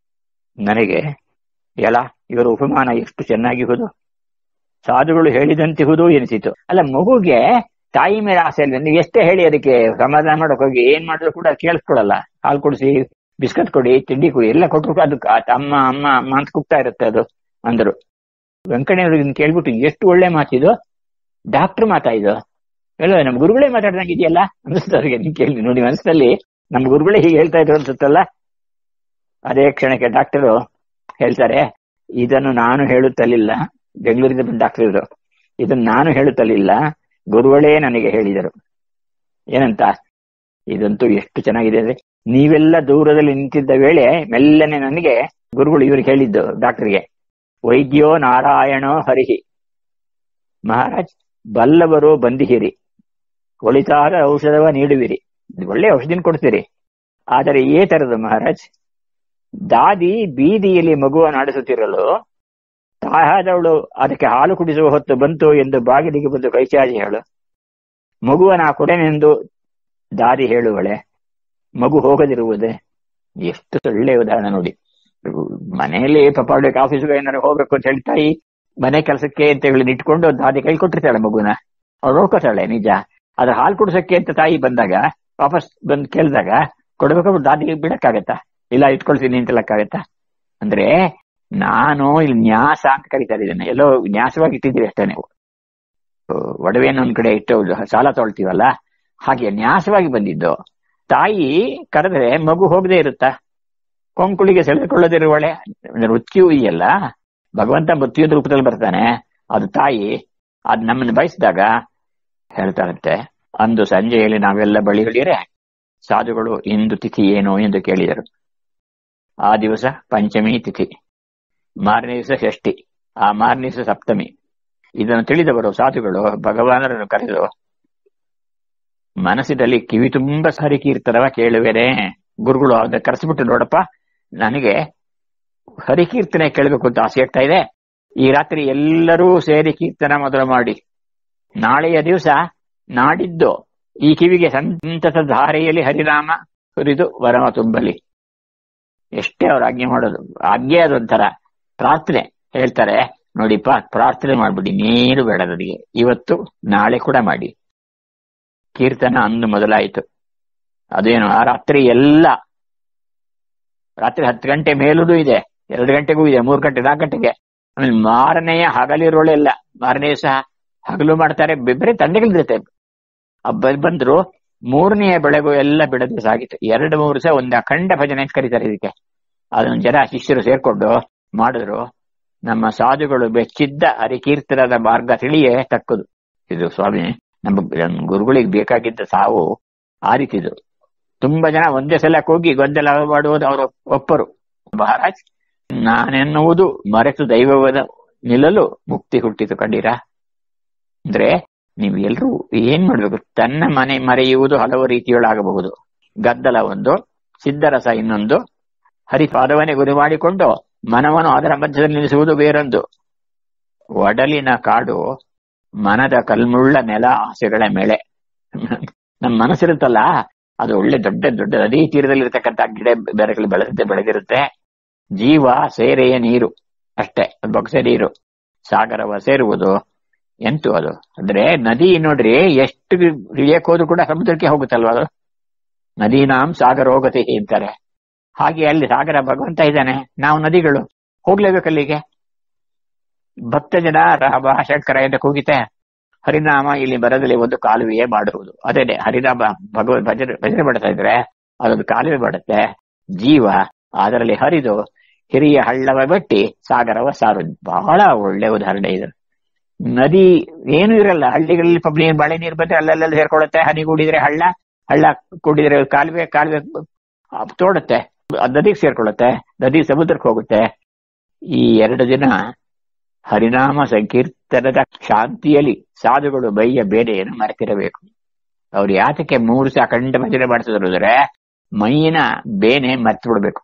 ನನಗೆ ಎಲ್ಲ ಇವರ ಉಪಮಾನ ಎಷ್ಟು ಚೆನ್ನಾಗಿಹುದು ಸಾಧುಗಳು ಹೇಳಿದಂತಿಹುದು ಎನಿಸಿತು ಅಲ್ಲ ಮಗುಗೆ ತಾಯಿ ಮೇಲೆ ಆಸೆ ಇಲ್ಲ ನೀವು ಎಷ್ಟೇ ಹೇಳಿ ಅದಕ್ಕೆ ಸಮಾಧಾನ ಮಾಡಕ್ ಹೋಗಿ ಏನ್ ಮಾಡಿದ್ರು ಕೂಡ ಕೇಳಿಸ್ಕೊಳಲ್ಲ ಹಾಲು ಕುಡಿಸಿ ಬಿಸ್ಕತ್ ಕೊಡಿ ತಿಂಡಿ ಕೊಡಿ ಎಲ್ಲ ಕೊಟ್ಟರು ಅದಕ್ಕೆ ಅಮ್ಮ ಅಮ್ಮ ಅಮ್ಮ ಅಂತ ಕೂಗ್ತಾ ಇರುತ್ತೆ ಅದು ಅಂದರು ವೆಂಕಣ್ಣವ್ರಿಗೆ ಕೇಳ್ಬಿಟ್ಟು ಎಷ್ಟು ಒಳ್ಳೆ ಮಾತಿದು ಡಾಕ್ಟರ್ ಮಾತಾ ಇದು ಎಲ್ಲ ನಮ್ಮ ಗುರುಗಳೇ ಮಾತಾಡ್ದಂಗೆ ಇದೆಯಲ್ಲ ಅನಿಸ್ತು ಅವ್ರಿಗೆ ನೀವು ಕೇಳಿ ನೋಡಿ ಮನಸ್ಸಿನಲ್ಲಿ ನಮ್ಮ ಗುರುಗಳೇ ಹೀಗೆ ಹೇಳ್ತಾ ಇದ್ರು ಅನ್ಸುತ್ತಲ್ಲ ಅದೇ ಕ್ಷಣಕ್ಕೆ ಡಾಕ್ಟರು ಹೇಳ್ತಾರೆ ಇದನ್ನು ನಾನು ಹೇಳುತ್ತಲಿಲ್ಲ ಬೆಂಗಳೂರಿಂದ ಬಂದ ಡಾಕ್ಟರ್ ಇದ್ರು ಇದನ್ನು ನಾನು ಹೇಳುತ್ತಲಿಲ್ಲ ಗುರುಗಳೇ ನನಗೆ ಹೇಳಿದರು ಏನಂತ ಇದಂತೂ ಎಷ್ಟು ಚೆನ್ನಾಗಿದೆ ಅಂದ್ರೆ ನೀವೆಲ್ಲ ದೂರದಲ್ಲಿ ನಿಂತಿದ್ದ ವೇಳೆ ಮೆಲ್ಲನೆ ನನಗೆ ಗುರುಗಳು ಇವ್ರಿಗೆ ಹೇಳಿದ್ದು ಡಾಕ್ಟರ್ಗೆ ವೈದ್ಯೋ ನಾರಾಯಣೋ ಹರಿಹಿ ಮಹಾರಾಜ್ ಬಲ್ಲವರು ಬಂದಿಹಿರಿ ಒಳಿತಾದ ಔಷಧವ ನೀಡುವಿರಿ ಒಳ್ಳೆ ಔಷಧಿನ ಕೊಡ್ತೀರಿ ಆದರೆ ಏ ತರದು ಮಹಾರಾಜ್ ದಾದಿ ಬೀದಿಯಲ್ಲಿ ಮಗುವನ್ನು ಆಡಿಸುತ್ತಿರಲು ತಾಯಾದವಳು ಅದಕ್ಕೆ ಹಾಲು ಕುಡಿಸುವ ಹೊತ್ತು ಬಂತು ಎಂದು ಬಾಗಿಲಿಗೆ ಬಂದು ಕೈಚಾಚಿ ಹೇಳು ಮಗುವನ ಕೊಡೆನೆಂದು ದಾರಿ ಹೇಳುವಳೆ ಮಗು ಹೋಗದಿರುವುದೇ ಎಷ್ಟು ಒಳ್ಳೆ ಉದಾಹರಣೆ ನೋಡಿ ಮನೆಯಲ್ಲಿ ಪಪ್ಪಾಡ್ಬೇಕು ಆಫೀಸ್ಗೆ ಏನಾದ್ರು ಹೋಗ್ಬೇಕು ಅಂತ ಹೇಳಿ ತಾಯಿ ಮನೆ ಕೆಲಸಕ್ಕೆ ಅಂತ ಹೇಳಿ ಇಟ್ಕೊಂಡು ದಾದಿ ಕೈ ಕೊಟ್ಟಿರ್ತಾಳೆ ಮಗುನ ಅವ್ಳು ನೋಡ್ಕೋತಾಳೆ ನಿಜ ಅದ್ರ ಹಾಲು ಕುಡಿಸಕ್ಕೆ ಅಂತ ತಾಯಿ ಬಂದಾಗ ವಾಪಸ್ ಬಂದು ಕೇಳಿದಾಗ ಕೊಡ್ಬೇಕು ದಾದಿಗೆ ಬಿಡಕ್ಕಾಗತ್ತಾ ಇಲ್ಲ ಇಟ್ಕೊಳ್ತೀನಿ ಅಂತಲಕ್ಕಾಗತ್ತಾ ಅಂದ್ರೆ ನಾನು ಇಲ್ಲಿ ನ್ಯಾಸ ಅಂತ ಕರಿತಾರೆ ಇದನ್ನ ಎಲ್ಲೋ ನ್ಯಾಸವಾಗಿ ಇಟ್ಟಿದ್ದೀರಿ ಅಷ್ಟೇ ನೀವು ಒಡವೆನ ಒಂದ್ ಕಡೆ ಇಟ್ಟು ಸಾಲ ತೊಳ್ತೀವಲ್ಲ ಹಾಗೆ ನ್ಯಾಸವಾಗಿ ಬಂದಿದ್ದು ತಾಯಿ ಕರೆದ್ರೆ ಮಗು ಹೋಗದೆ ಇರುತ್ತಾ ಕೊಂಕುಳಿಗೆ ಸೆಳೆದುಕೊಳ್ಳದಿರುವಳೆ ಮೃತ್ಯು ಇದೆಯಲ್ಲ ಭಗವಂತ ಮೃತ್ಯುದ ರೂಪದಲ್ಲಿ ಬರ್ತಾನೆ ಅದು ತಾಯಿ ಅದ್ ನಮ್ಮನ್ನು ಬಯಸಿದಾಗ ಹೇಳ್ತಾರಂತೆ ಅಂದು ಸಂಜೆಯಲ್ಲಿ ನಾವೆಲ್ಲ ಬಳಿ ಹೊಳಿಯರೆ ಸಾಧುಗಳು ಇಂದು ತಿಥಿ ಏನು ಎಂದು ಕೇಳಿದರು ಆ ದಿವಸ ಪಂಚಮಿ ತಿಥಿ ಮಾರನೇ ದಿವಸ ಷಷ್ಠಿ ಆ ಮಾರನೇ ದಿವಸ ಸಪ್ತಮಿ ಇದನ್ನು ತಿಳಿದವರು ಸಾಧುಗಳು ಭಗವಾನರನ್ನು ಕರೆದು ಮನಸ್ಸಿನಲ್ಲಿ ಕಿವಿ ತುಂಬ ಸರಿ ಕೀರ್ತನವ ಕೇಳುವೇನೆ ಗುರುಗಳು ಅದನ್ನ ಕರೆಸ್ಬಿಟ್ಟು ನೋಡಪ್ಪ ನನಗೆ ಹರಿಕೀರ್ತನೆ ಕೇಳಬೇಕು ಅಂತ ಆಸೆ ಆಗ್ತಾ ಇದೆ ಈ ರಾತ್ರಿ ಎಲ್ಲರೂ ಸೇರಿ ಕೀರ್ತನ ಮೊದಲು ಮಾಡಿ ನಾಳೆಯ ದಿವಸ ನಾಡಿದ್ದು ಈ ಕಿವಿಗೆ ಸಂತತ ಧಾರೆಯಲ್ಲಿ ಹರಿನಾಮ ಹುರಿದು ವರಮ ತುಂಬಲಿ ಎಷ್ಟೇ ಅವ್ರ ಆಜ್ಞೆ ಮಾಡೋದು ಆಜ್ಞೆ ಅದೊಂಥರ ಪ್ರಾರ್ಥನೆ ಹೇಳ್ತಾರೆ ನೋಡಿಪ್ಪ ಪ್ರಾರ್ಥನೆ ಮಾಡ್ಬಿಡಿ ನೀರು ಬೇಡ ನನಗೆ ಇವತ್ತು ನಾಳೆ ಕೂಡ ಮಾಡಿ ಕೀರ್ತನ ಅಂದು ಮೊದಲಾಯಿತು ಅದೇನು ಆ ರಾತ್ರಿ ಎಲ್ಲ ರಾತ್ರಿ ಹತ್ತು ಗಂಟೆ ಮೇಲೂ ಇದೆ ಎರಡು ಗಂಟೆಗೂ ಇದೆ ಮೂರು ಗಂಟೆ ನಾಲ್ಕು ಗಂಟೆಗೆ ಆಮೇಲೆ ಮಾರನೆಯ ಹಗಲಿರೋಳೆಲ್ಲ ಮಾರನೇ ದಿವಸ ಹಗಲು ಮಾಡ್ತಾರೆ ಬೇರೆ ತಂಡಗಳಿರುತ್ತೆ ಬಂದ್ರು ಮೂರನೆಯ ಬೆಳಗು ಎಲ್ಲ ಬಿಡದೆ ಸಾಗಿತ್ತು ಎರಡು ಮೂರು ಸಹ ಒಂದು ಅಖಂಡ ಭಜನೆ ಅಂತ ಕರೀತಾರೆ ಇದಕ್ಕೆ ಅದನ್ನು ಜನ ಶಿಷ್ಯರು ಸೇರ್ಕೊಂಡು ಮಾಡಿದ್ರು ನಮ್ಮ ಸಾಧುಗಳು ಬೆಚ್ಚಿದ್ದ ಹರಿಕೀರ್ತನದ ಮಾರ್ಗ ತಿಳಿಯೇ ತಕ್ಕದು ಇದು ಸ್ವಾಮಿ ನಮ್ಮ ಗುರುಗಳಿಗೆ ಬೇಕಾಗಿದ್ದ ಸಾವು ಆ ರೀತಿದು ತುಂಬಾ ಜನ ಒಂದೇ ಸಲ ಹೋಗಿ ಗೊಂದಲ ಮಾಡುವುದು ಅವರು ಒಪ್ಪರು ಮಹಾರಾಜ್ ನಾನೆನ್ನುವುದು ಮರೆತು ದೈವವದ ನಿಲ್ಲಲು ಮುಕ್ತಿ ಹುಟ್ಟಿತು ಕಂಡೀರಾ ಅಂದ್ರೆ ನೀವು ಎಲ್ರೂ ಏನ್ ಮಾಡ್ಬೇಕು ತನ್ನ ಮನೆ ಮರೆಯುವುದು ಹಲವು ರೀತಿಯೊಳಾಗಬಹುದು ಗದ್ದಲ ಒಂದು ಸಿದ್ಧರಸ ಇನ್ನೊಂದು ಹರಿಪಾದವನ್ನೇ ಗುರಿ ಮಾಡಿಕೊಂಡು ಮನವನ್ನು ಅದರ ಮಧ್ಯದಲ್ಲಿ ನಿಲ್ಲಿಸುವುದು ಬೇರೊಂದು ಒಡಲಿನ ಕಾಡು ಮನದ ಕಲ್ಮುಳ್ಳ ನೆಲ ಆಸೆಗಳ ಮೇಳೆ ನಮ್ಮ ಮನಸ್ಸಿರುತ್ತಲ್ಲ ಅದು ಒಳ್ಳೆ ದೊಡ್ಡ ದೊಡ್ಡ ನದಿ ತೀರದಲ್ಲಿ ಇರತಕ್ಕಂತ ಗಿಡ ಬೆರೆಗಳು ಬೆಳೆದಿರುತ್ತೆ ಬೆಳೆದಿರುತ್ತೆ ಜೀವ ಸೇರೆಯ ನೀರು ಅಷ್ಟೇ ಅದು ಬೊಗಸೆ ನೀರು ಸಾಗರವ ಸೇರುವುದು ಎಂತು ಅದು ಅಂದ್ರೆ ನದಿ ನೋಡ್ರಿ ಎಷ್ಟು ಇಳಿಯಕ್ ಹೋದ್ರು ಕೂಡ ಸಮುದ್ರಕ್ಕೆ ಹೋಗುತ್ತಲ್ವ ಅದು ನದೀನಾಂ ಸಾಗರ ಹೋಗತಿ ಅಂತಾರೆ ಹಾಗೆ ಅಲ್ಲಿ ಸಾಗರ ಭಗವಂತ ಇದ್ದಾನೆ ನಾವು ನದಿಗಳು ಹೋಗ್ಲೇಬೇಕು ಅಲ್ಲಿಗೆ ಭಕ್ತ ಜನ ರಾಮ ಶಂಕರ ಎಂದು ಕೂಗಿತೆ ಹರಿನಾಮ ಇಲ್ಲಿ ಬರದಲ್ಲಿ ಒಂದು ಕಾಲುವೆಯೇ ಮಾಡುವುದು ಅದೇನೆ ಹರಿನಾಮ ಭಗವದ್ ಭಜನೆ ಭಜನೆ ಮಾಡ್ತಾ ಇದ್ರೆ ಅದೊಂದು ಕಾಲುವೆ ಮಾಡುತ್ತೆ ಜೀವ ಅದರಲ್ಲಿ ಹರಿದು ಹಿರಿಯ ಹಳ್ಳವ ಬಟ್ಟಿ ಸಾಗರವ ಸಾರುದು ಬಹಳ ಒಳ್ಳೆ ಉದಾಹರಣೆ ಇದು ನದಿ ಏನು ಇರಲ್ಲ ಹಳ್ಳಿಗಳಲ್ಲಿ ಪಬ್ಲಿ ಬಾಳೆ ನೀರು ಬಂದ್ರೆ ಅಲ್ಲಲ್ಲಿ ಸೇರ್ಕೊಳ್ಳುತ್ತೆ ಹನಿ ಕೂಡಿದ್ರೆ ಹಳ್ಳ ಹಳ್ಳ ಕೂಡಿದ್ರೆ ಕಾಲುವೆ ಕಾಲುವೆ ತೋಡುತ್ತೆ ನದಿಗೆ ಸೇರ್ಕೊಳ್ಳುತ್ತೆ ನದಿ ಸಮುದ್ರಕ್ಕೆ ಹೋಗುತ್ತೆ ಈ ಎರಡು ದಿನ ಹರಿನಾಮ ಸಂಕೀರ್ತನದ ಶಾಂತಿಯಲ್ಲಿ ಸಾಧುಗಳು ಬೈಯ ಬೇರೆಯನ್ನು ಮರೆತಿರಬೇಕು ಅವ್ರು ಯಾತಕ್ಕೆ ಮೂರು ಸಹ ಅಖಂಡ ಭಜನೆ ಮಾಡಿಸಿದ್ರು ಅಂದ್ರೆ ಮೈಯಿನ ಬೇನೆ ಮರ್ತು ಬಿಡ್ಬೇಕು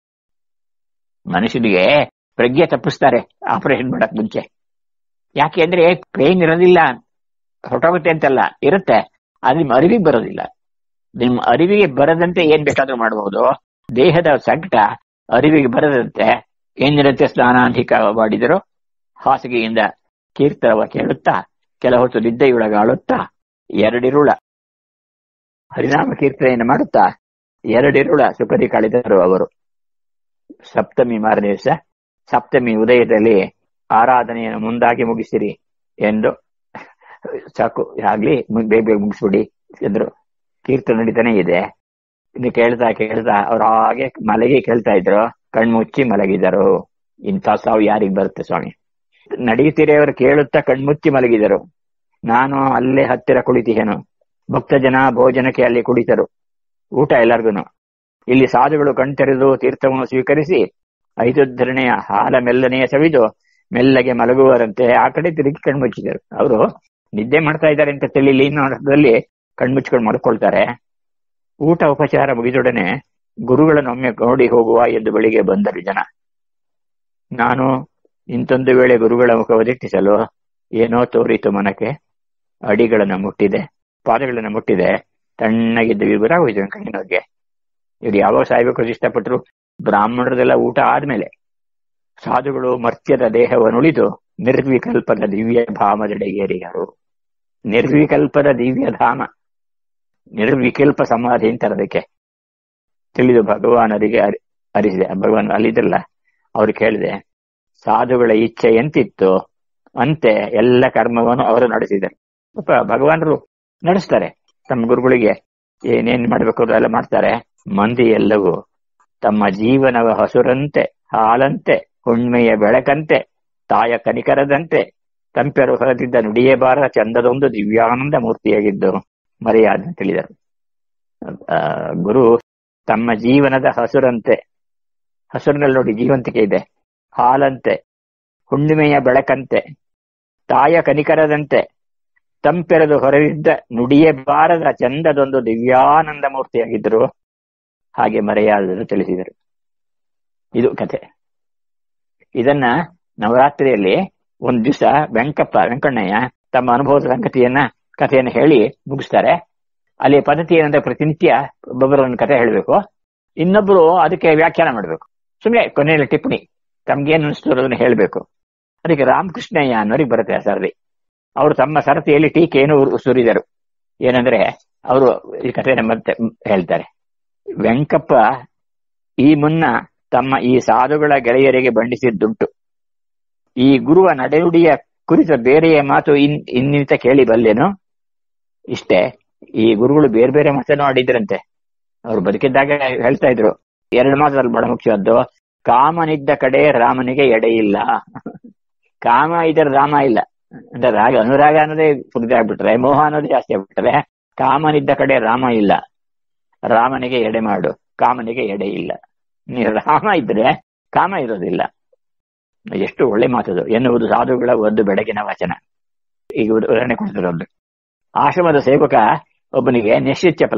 ಮನುಷ್ಯನಿಗೆ ಪ್ರಜ್ಞೆ ತಪ್ಪಿಸ್ತಾರೆ ಆಪರೇಷನ್ ಮಾಡಕ್ ಮುಂಚೆ ಯಾಕೆ ಅಂದ್ರೆ ಪೇನ್ ಇರೋದಿಲ್ಲ ಹೊರಟೋಗುತ್ತೆ ಅಂತಲ್ಲ ಇರುತ್ತೆ ಅದು ನಿಮ್ಮ ಅರಿವಿಗೆ ಬರೋದಿಲ್ಲ ನಿಮ್ಮ ಅರಿವಿಗೆ ಬರದಂತೆ ಏನ್ ಬೇಕಾದ್ರೂ ಮಾಡಬಹುದು ದೇಹದ ಸಂಕಟ ಅರಿವಿಗೆ ಬರದಂತೆ ಏನಿರುತ್ತೆ ಸ್ನಾನಾಧಿಕ ಮಾಡಿದರು ಹಾಸಿಗೆಯಿಂದ ಕೀರ್ತನವ ಕೇಳುತ್ತಾ ಕೆಲ ಹೊತ್ತು ನಿದ್ದೆಯೊಳಗಾಳುತ್ತಾ ಎರಡಿರುಳ ಹರಿನಾಮ ಕೀರ್ತನೆಯನ್ನು ಮಾಡುತ್ತಾ ಎರಡಿರುಳ ಸುಖದಿ ಕಳೆದರು ಅವರು ಸಪ್ತಮಿ ಮಾರನೇ ದಿವಸ ಸಪ್ತಮಿ ಉದಯದಲ್ಲಿ ಆರಾಧನೆಯನ್ನು ಮುಂದಾಗಿ ಮುಗಿಸಿರಿ ಎಂದು ಸಾಕು ಆಗ್ಲಿ ಬೇಗ ಬೇಗ ಮುಗಿಸ್ಬಿಡಿ ಎಂದ್ರು ಕೀರ್ತನೆ ನಡೀತಾನೆ ಇದೆ ಇನ್ನು ಕೇಳ್ತಾ ಕೇಳ್ತಾ ಅವ್ರು ಹಾಗೆ ಮಲಗಿ ಕೇಳ್ತಾ ಇದ್ರು ಕಣ್ಮುಚ್ಚಿ ಮಲಗಿದರು ಇಂಥ ಸಾವು ಯಾರಿಗ್ ಬರುತ್ತೆ ಸ್ವಾಮಿ ನಡೆಯುತ್ತಿರೆಯವರು ಕೇಳುತ್ತಾ ಕಣ್ಮುಚ್ಚಿ ಮಲಗಿದರು ನಾನು ಅಲ್ಲೇ ಹತ್ತಿರ ಕುಳಿತಿಹೇನು ಭಕ್ತ ಜನ ಭೋಜನಕ್ಕೆ ಅಲ್ಲಿ ಕುಳಿತರು ಊಟ ಎಲ್ಲರಿಗೂ ಇಲ್ಲಿ ಸಾಧುಗಳು ಕಣ್ತೆರೆದು ತೀರ್ಥವನ್ನು ಸ್ವೀಕರಿಸಿ ಐದುಧರಣೆಯ ಹಾಲ ಮೆಲ್ಲನೆಯ ಸವಿದು ಮೆಲ್ಲಗೆ ಮಲಗುವರಂತೆ ಆ ಕಡೆ ತಿರುಗಿ ಕಣ್ಮುಚ್ಚಿದರು ಅವರು ನಿದ್ದೆ ಮಾಡ್ತಾ ಇದ್ದಾರೆ ಅಂತ ತಿಳಿಲಿ ಇನ್ನೊಂದಲ್ಲಿ ಕಣ್ಮುಚ್ಕೊಂಡು ಮಲ್ಕೊಳ್ತಾರೆ ಊಟ ಉಪಚಾರ ಮುಗಿದೊಡನೆ ಗುರುಗಳನ್ನು ಒಮ್ಮೆ ನೋಡಿ ಹೋಗುವ ಎಂದು ಬಳಿಗೆ ಬಂದರು ಜನ ನಾನು ಇಂತೊಂದು ವೇಳೆ ಗುರುಗಳ ಮುಖ ದಿಟ್ಟಿಸಲು ಏನೋ ತೋರಿತು ಮನಕ್ಕೆ ಅಡಿಗಳನ್ನು ಮುಟ್ಟಿದೆ ಪಾದಗಳನ್ನು ಮುಟ್ಟಿದೆ ತಣ್ಣಗಿದ್ದ ವಿವರ ಹೋಯ್ತು ಕಣ್ಣಿನೊಳಗೆ ಇವ್ರು ಯಾವಾಗ ಸಾಯ್ಬೇಕು ಅಂತ ಇಷ್ಟಪಟ್ಟರು ಬ್ರಾಹ್ಮಣರದೆಲ್ಲ ಊಟ ಆದ್ಮೇಲೆ ಸಾಧುಗಳು ಮರ್ತ್ಯದ ದೇಹವನ್ನುಳಿದು ನಿರ್ವಿಕಲ್ಪದ ದಿವ್ಯ ಧಾಮದೆಡೆಗೇರಿದರು ನಿರ್ವಿಕಲ್ಪದ ದಿವ್ಯ ಧಾಮ ನಿರ್ವಿಕಲ್ಪ ಸಮಾಧಿ ಅಂತಾರೆ ಅದಕ್ಕೆ ತಿಳಿದು ಭಗವಾನರಿಗೆ ಅರಿ ಅರಿಸಿದೆ ಭಗವಾನ್ ಅಲ್ಲಿದ್ರಲ್ಲ ಅವ್ರು ಕೇಳಿದೆ ಸಾಧುಗಳ ಇಚ್ಛೆ ಎಂತಿತ್ತು ಅಂತೆ ಎಲ್ಲ ಕರ್ಮವನ್ನು ಅವರು ನಡೆಸಿದರು ಪಾಪ ಭಗವಾನರು ನಡೆಸ್ತಾರೆ ತಮ್ಮ ಗುರುಗಳಿಗೆ ಏನೇನ್ ಮಾಡ್ಬೇಕು ಅದೆಲ್ಲ ಮಾಡ್ತಾರೆ ಮಂದಿ ಎಲ್ಲವೂ ತಮ್ಮ ಜೀವನವ ಹಸುರಂತೆ ಹಾಲಂತೆ ಹುಣ್ಮೆಯ ಬೆಳಕಂತೆ ತಾಯ ಕನಿಕರದಂತೆ ತಂಪೆರು ಹೊರದಿದ್ದ ನುಡಿಯಬಾರ ಚಂದದೊಂದು ದಿವ್ಯಾನಂದ ಮೂರ್ತಿಯಾಗಿದ್ದು ಮರೆಯಾದ ತಿಳಿದರು ಆ, ಗುರು ತಮ್ಮ ಜೀವನದ ಹಸುರಂತೆ ಹಸುರಿನಲ್ಲಿ ನೋಡಿ ಜೀವಂತಿಕೆ ಇದೆ ಹಾಲಂತೆ ಹುಣ್ಣಿಮೆಯ ಬೆಳಕಂತೆ ತಾಯ ಕನಿಕರದಂತೆ ತಂಪೆರೆದು ಹೊರದಿದ್ದ ನುಡಿಯೇ ಬಾರದ ಚಂದದೊಂದು ದಿವ್ಯಾನಂದ ಮೂರ್ತಿಯಾಗಿದ್ದರು ಹಾಗೆ ಮರೆಯಾದರು ತಿಳಿಸಿದರು ಇದು ಕಥೆ ಇದನ್ನ ನವರಾತ್ರಿಯಲ್ಲಿ ಒಂದ್ ದಿವಸ ವೆಂಕಪ್ಪ ವೆಂಕಣ್ಣಯ್ಯ ತಮ್ಮ ಅನುಭವದ ಸಂಗತಿಯನ್ನ ಕಥೆಯನ್ನು ಹೇಳಿ ಮುಗಿಸ್ತಾರೆ ಅಲ್ಲಿ ಪದ್ಧತಿ ಏನಂದ್ರೆ ಪ್ರತಿನಿತ್ಯ ಒಬ್ಬೊಬ್ಬರೊಂದು ಕಥೆ ಹೇಳಬೇಕು ಇನ್ನೊಬ್ರು ಅದಕ್ಕೆ ವ್ಯಾಖ್ಯಾನ ಮಾಡಬೇಕು ಸುಮ್ಮನೆ ಕೊನೆಯಲ್ಲಿ ಟಿಪ್ಪಣಿ ತಮ್ಗೇನು ಅನಿಸ್ತು ಅದನ್ನ ಹೇಳಬೇಕು ಅದಕ್ಕೆ ರಾಮಕೃಷ್ಣಯ್ಯ ಅನ್ನೋರಿಗೆ ಬರುತ್ತೆ ಆ ಸರದಿ ಅವರು ತಮ್ಮ ಸರತಿಯಲ್ಲಿ ಟೀಕೆಯನ್ನು ಉರ್- ಸುರಿದರು ಏನಂದ್ರೆ ಅವರು ಈ ಕಥೆಯನ್ನು ಮತ್ತೆ ಹೇಳ್ತಾರೆ ವೆಂಕಪ್ಪ ಈ ಮುನ್ನ ತಮ್ಮ ಈ ಸಾಧುಗಳ ಗೆಳೆಯರಿಗೆ ಬಂಡಿಸಿದ್ದುಂಟು ಈ ಗುರುವ ನಡೆನುಡಿಯ ಕುರಿತ ಬೇರೆಯ ಮಾತು ಇನ್ ಇನ್ನಿತ ಕೇಳಿ ಬಲ್ಲೇನು ಇಷ್ಟೇ ಈ ಗುರುಗಳು ಬೇರೆ ಬೇರೆ ಮಾತನ್ನು ಆಡಿದ್ರಂತೆ ಅವ್ರು ಬದುಕಿದ್ದಾಗ ಹೇಳ್ತಾ ಇದ್ರು ಎರಡು ಮಾತದಲ್ಲಿ ಬಹಳ ಮುಖ್ಯವಾದ್ದು ಕಾಮನಿದ್ದ ಕಡೆ ರಾಮನಿಗೆ ಎಡೆ ಇಲ್ಲ ಕಾಮ ಇದ್ರೆ ರಾಮ ಇಲ್ಲ ಅಂದ್ರೆ ರಾಗ ಅನುರಾಗ ಅನ್ನೋದೇ ಪುರಿದೆ ಆಗ್ಬಿಟ್ರೆ ಮೋಹ ಅನ್ನೋದೇ ಜಾಸ್ತಿ ಆಗ್ಬಿಟ್ರೆ ಕಾಮನಿದ್ದ ಕಡೆ ರಾಮ ಇಲ್ಲ ರಾಮನಿಗೆ ಎಡೆ ಮಾಡು ಕಾಮನಿಗೆ ಎಡೆ ಇಲ್ಲ ನೀ ರಾಮ ಇದ್ರೆ ಕಾಮ ಇರೋದಿಲ್ಲ ಎಷ್ಟು ಒಳ್ಳೆ ಮಾತದು ಎನ್ನುವುದು ಸಾಧುಗಳ ಒಂದು ಬೆಳಗಿನ ವಚನ ಈಗ ಉದ- ಉದಾಹರಣೆ ಕೊಡ್ತಿರೋದು ಆಶ್ರಮದ ಸೇವಕ ಒಬ್ಬನಿಗೆ ನಿಶ್ಚಿತ ಚಪಲ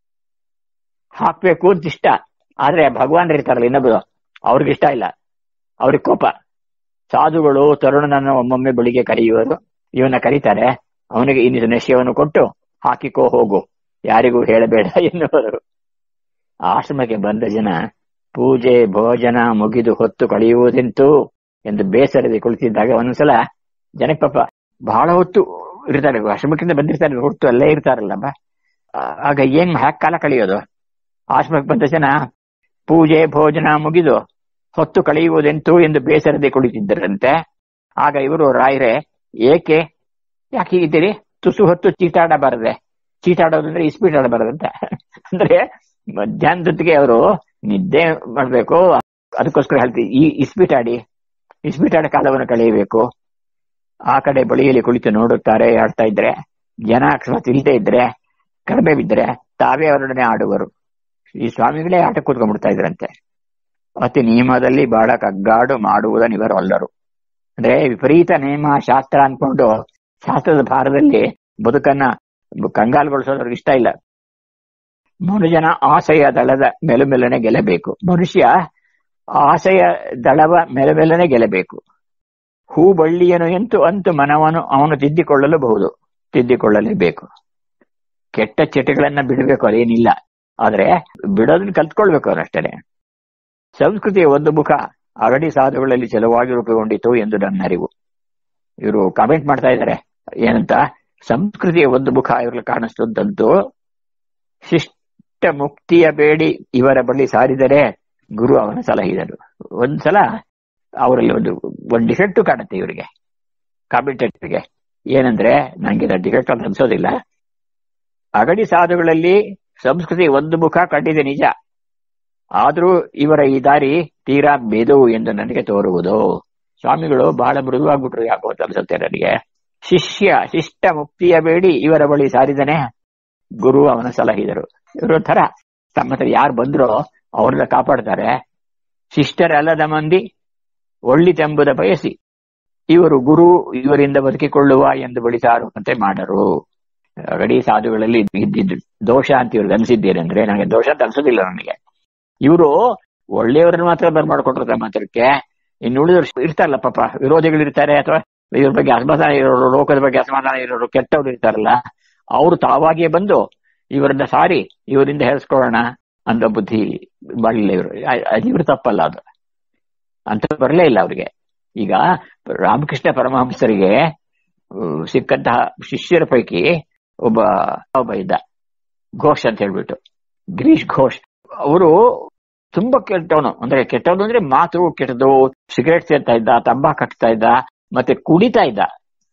ಹಾಕ್ಬೇಕು ಅಂತ ಇಷ್ಟ ಆದ್ರೆ ಭಗವಾನ್ ಇರ್ತಾರಲ್ಲ ಇನ್ನೊಬ್ರು ಅವ್ರಿಗೆ ಇಷ್ಟ ಇಲ್ಲ ಅವ್ರಿಗೆ ಕೋಪ ಸಾಧುಗಳು ತರುಣನನ್ನು ಒಮ್ಮೊಮ್ಮೆ ಬಳಿಗೆ ಕರೆಯುವರು ಇವನ್ನ ಕರೀತಾರೆ ಅವನಿಗೆ ಇನ್ನಿದು ನಶ್ಯವನ್ನು ಕೊಟ್ಟು ಹಾಕಿಕೋ ಹೋಗು ಯಾರಿಗೂ ಹೇಳಬೇಡ ಎನ್ನುವರು ಆಶ್ರಮಕ್ಕೆ ಬಂದ ಜನ ಪೂಜೆ ಭೋಜನ ಮುಗಿದು ಹೊತ್ತು ಕಳೆಯುವುದೆಂತೂ ಎಂದು ಬೇಸರದೆ ಕುಳಿತಿದ್ದಾಗ ಒಂದೊಂದ್ಸಲ ಜನಕ್ಕೆ ಪಾಪ ಬಹಳ ಹೊತ್ತು ಇರ್ತಾರೆ ಆಶ್ರಮಕ್ಕಿಂತ ಬಂದಿರ್ತಾರೆ ಹೊತ್ತು ಅಲ್ಲೇ ಇರ್ತಾರಲ್ಲಮ್ಮ ಆಗ ಏನ್ ಹ್ಯಾಕ್ ಕಾಲ ಕಳೆಯೋದು ಆಶ್ರಮಕ್ಕೆ ಬಂದ ಜನ ಪೂಜೆ ಭೋಜನ ಮುಗಿದು ಹೊತ್ತು ಕಳೆಯುವುದೆಂತೂ ಎಂದು ಬೇಸರದೆ ಕುಳಿತಿದ್ದರಂತೆ ಆಗ ಇವರು ರಾಯರೇ ಏಕೆ ಯಾಕೆ ಹೀಗಿದ್ದೀರಿ ತುಸು ಹೊತ್ತು ಚೀಟಾಡಬಾರದೆ ಚೀಟಾಡೋದಂದ್ರೆ ಇಸ್ಪೀಟ್ ಆಡಬಾರದಂತ ಅಂದ್ರೆ ಮಧ್ಯಾಹ್ನದೊತ್ತಿಗೆ ಅವರು ನಿದ್ದೆ ಮಾಡ್ಬೇಕು ಅದಕ್ಕೋಸ್ಕರ ಹೇಳ್ತೀವಿ ಈ ಇಸ್ಪೀಟ್ ಆಡಿ ಇಸ್ಪೀಟ್ ಆಡ ಕಾಲವನ್ನು ಕಳೆಯಬೇಕು ಆ ಕಡೆ ಬಳಿಯಲ್ಲಿ ಕುಳಿತು ನೋಡುತ್ತಾರೆ ಆಡ್ತಾ ಇದ್ರೆ ಜನ ಅಕಸ್ಮಾತ್ ಇಲ್ಲದೆ ಇದ್ರೆ ಕಡಿಮೆ ಬಿದ್ದರೆ ತಾವೇ ಅವರೊಡನೆ ಆಡುವರು ಈ ಸ್ವಾಮಿಗಳೇ ಆಟ ಕೂತ್ಕೊಂಡ್ಬಿಡ್ತಾ ಇದ್ರಂತೆ ಅತಿ ನಿಯಮದಲ್ಲಿ ಬಹಳ ಕಗ್ಗಾಡು ಮಾಡುವುದನಿವರು ಅಲ್ಲರು ಅಂದ್ರೆ ವಿಪರೀತ ನೇಮ ಶಾಸ್ತ್ರ ಅನ್ಕೊಂಡು ಶಾಸ್ತ್ರದ ಭಾರದಲ್ಲಿ ಬದುಕನ್ನ ಕಂಗಾಲುಗೊಳಿಸೋದು ಅವ್ರಿಗೆ ಇಷ್ಟ ಇಲ್ಲ ಮನುಜನ ಆಸೆಯ ದಳದ ಮೆಲುಮೆಲನೆ ಗೆಲ್ಲಬೇಕು ಮನುಷ್ಯ ಆಸೆಯ ದಳವ ಮೆಲುಮೆಲನೆ ಗೆಲ್ಲಬೇಕು ಹೂ ಬಳ್ಳಿಯನು ಎಂತು ಅಂತು ಮನವನ್ನು ಅವನು ತಿದ್ದಿಕೊಳ್ಳಲಬಹುದು ತಿದ್ದಿಕೊಳ್ಳಲೇಬೇಕು ಕೆಟ್ಟ ಚಟಗಳನ್ನ ಬಿಡಬೇಕು ಅದೇನಿಲ್ಲ ಆದ್ರೆ ಬಿಡೋದನ್ನ ಕಲ್ತ್ಕೊಳ್ಬೇಕು ಅವರಷ್ಟೇ ಸಂಸ್ಕೃತಿಯ ಒಂದು ಮುಖ ಅಗಡಿ ಸಾಧುಗಳಲ್ಲಿ ಚೆಲುವಾಗಿ ರೂಪುಗೊಂಡಿತು ಎಂದು ನನ್ನ ಅರಿವು ಇವರು ಕಾಮೆಂಟ್ ಮಾಡ್ತಾ ಇದ್ದಾರೆ ಏನಂತ ಸಂಸ್ಕೃತಿಯ ಒಂದು ಮುಖ ಇವ್ರಲ್ಲಿ ಕಾಣಿಸ್ತದಂತೂ ಶಿಷ್ಟ ಮುಕ್ತಿಯ ಬೇಡಿ ಇವರ ಬಳಿ ಸಾರಿದರೆ ಗುರು ಅವನ ಸಲಹಿದರು ಒಂದ್ಸಲ ಅವರಲ್ಲಿ ಒಂದು ಒಂದು ಡಿಫೆಕ್ಟ್ ಕಾಣುತ್ತೆ ಇವರಿಗೆ ಕಾಮೆಂಟೇಟರ್ಗೆ ಏನಂದ್ರೆ ನಂಗೆ ಡಿಫೆಕ್ಟ್ ಅಂತ ಅನ್ಸೋದಿಲ್ಲ ಅಗಡಿ ಸಾಧುಗಳಲ್ಲಿ ಸಂಸ್ಕೃತಿ ಒಂದು ಮುಖ ಕಂಡಿದೆ ನಿಜ ಆದ್ರೂ ಇವರ ಈ ದಾರಿ ತೀರಾ ಮೆದು ಎಂದು ನನಗೆ ತೋರುವುದು ಸ್ವಾಮಿಗಳು ಬಹಳ ಮೃದುವಾಗ್ಬಿಟ್ರು ಯಾಕೋ ಅಂತ ಅನ್ಸುತ್ತೆ ನನಗೆ ಶಿಷ್ಯ ಶಿಷ್ಟ ಮುಕ್ತಿಯ ಬೇಡಿ ಇವರ ಬಳಿ ಸಾರಿದನೆ ಗುರು ಅವನ ಸಲಹಿದರು ಇವರು ತರ ತಮ್ಮ ಹತ್ರ ಯಾರು ಬಂದ್ರೋ ಅವ್ರನ್ನ ಕಾಪಾಡ್ತಾರೆ ಶಿಷ್ಟರಲ್ಲದ ಮಂದಿ ಒಳ್ಳಿತೆಂಬುದ ಬಯಸಿ ಇವರು ಗುರು ಇವರಿಂದ ಬದುಕಿಕೊಳ್ಳುವ ಎಂದು ಬಳಿ ಸಾರುವಂತೆ ಮಾಡರು ಗಡಿ ಸಾಧುಗಳಲ್ಲಿ ಇದ್ದಿದ್ದು ದೋಷ ಅಂತ ಇವ್ರಿಗೆ ಅನ್ಸಿದ್ದೇನೆ ಅಂದ್ರೆ ನನಗೆ ದೋಷ ಅಂತ ಅನ್ಸೋದಿಲ್ಲ ನನಗೆ ಇವರು ಒಳ್ಳೆಯವ್ರನ್ನ ಮಾತ್ರ ಬರ್ಮಾಡ್ಕೊಟ್ರು ಮಾತ್ರಕ್ಕೆ ಇನ್ನು ಉಳಿದವ್ರು ಇರ್ತಾರಲ್ಲ ಪಾಪ ವಿರೋಧಿಗಳು ಇರ್ತಾರೆ ಅಥವಾ ಇವ್ರ ಬಗ್ಗೆ ಅಸಮಾಧಾನ ಇರೋರು ಲೋಕದ ಬಗ್ಗೆ ಅಸಮಾಧಾನ ಇರೋರು ಕೆಟ್ಟವ್ರು ಇರ್ತಾರಲ್ಲ ಅವರು ತಾವಾಗಿಯೇ ಬಂದು ಇವರನ್ನ ಸಾರಿ ಇವರಿಂದ ಹೇಳಿಸ್ಕೊಳ್ಳೋಣ ಅಂತ ಬುದ್ಧಿ ಮಾಡಲಿಲ್ಲ ಇವರು ಇವ್ರು ತಪ್ಪಲ್ಲ ಅದು ಅಂತ ಬರಲೇ ಇಲ್ಲ ಅವ್ರಿಗೆ ಈಗ ರಾಮಕೃಷ್ಣ ಪರಮಹಂಸರಿಗೆ ಸಿಕ್ಕಂತಹ ಶಿಷ್ಯರ ಪೈಕಿ ಒಬ್ಬ ಒಬ್ಬ ಇದ್ದ ಘೋಷ್ ಅಂತ ಹೇಳ್ಬಿಟ್ಟು ಗಿರೀಶ್ ಘೋಷ್ ಅವರು ತುಂಬಾ ಕೆಟ್ಟವನು ಅಂದ್ರೆ ಕೆಟ್ಟವನು ಅಂದ್ರೆ ಮಾತು ಕೆಟ್ಟದು ಸಿಗರೇಟ್ ಸೇರ್ತಾ ಇದ್ದ ತಂಬಾಕು ಹಾಕ್ತಾ ಇದ್ದ ಮತ್ತೆ ಕುಡಿತಾ ಇದ್ದ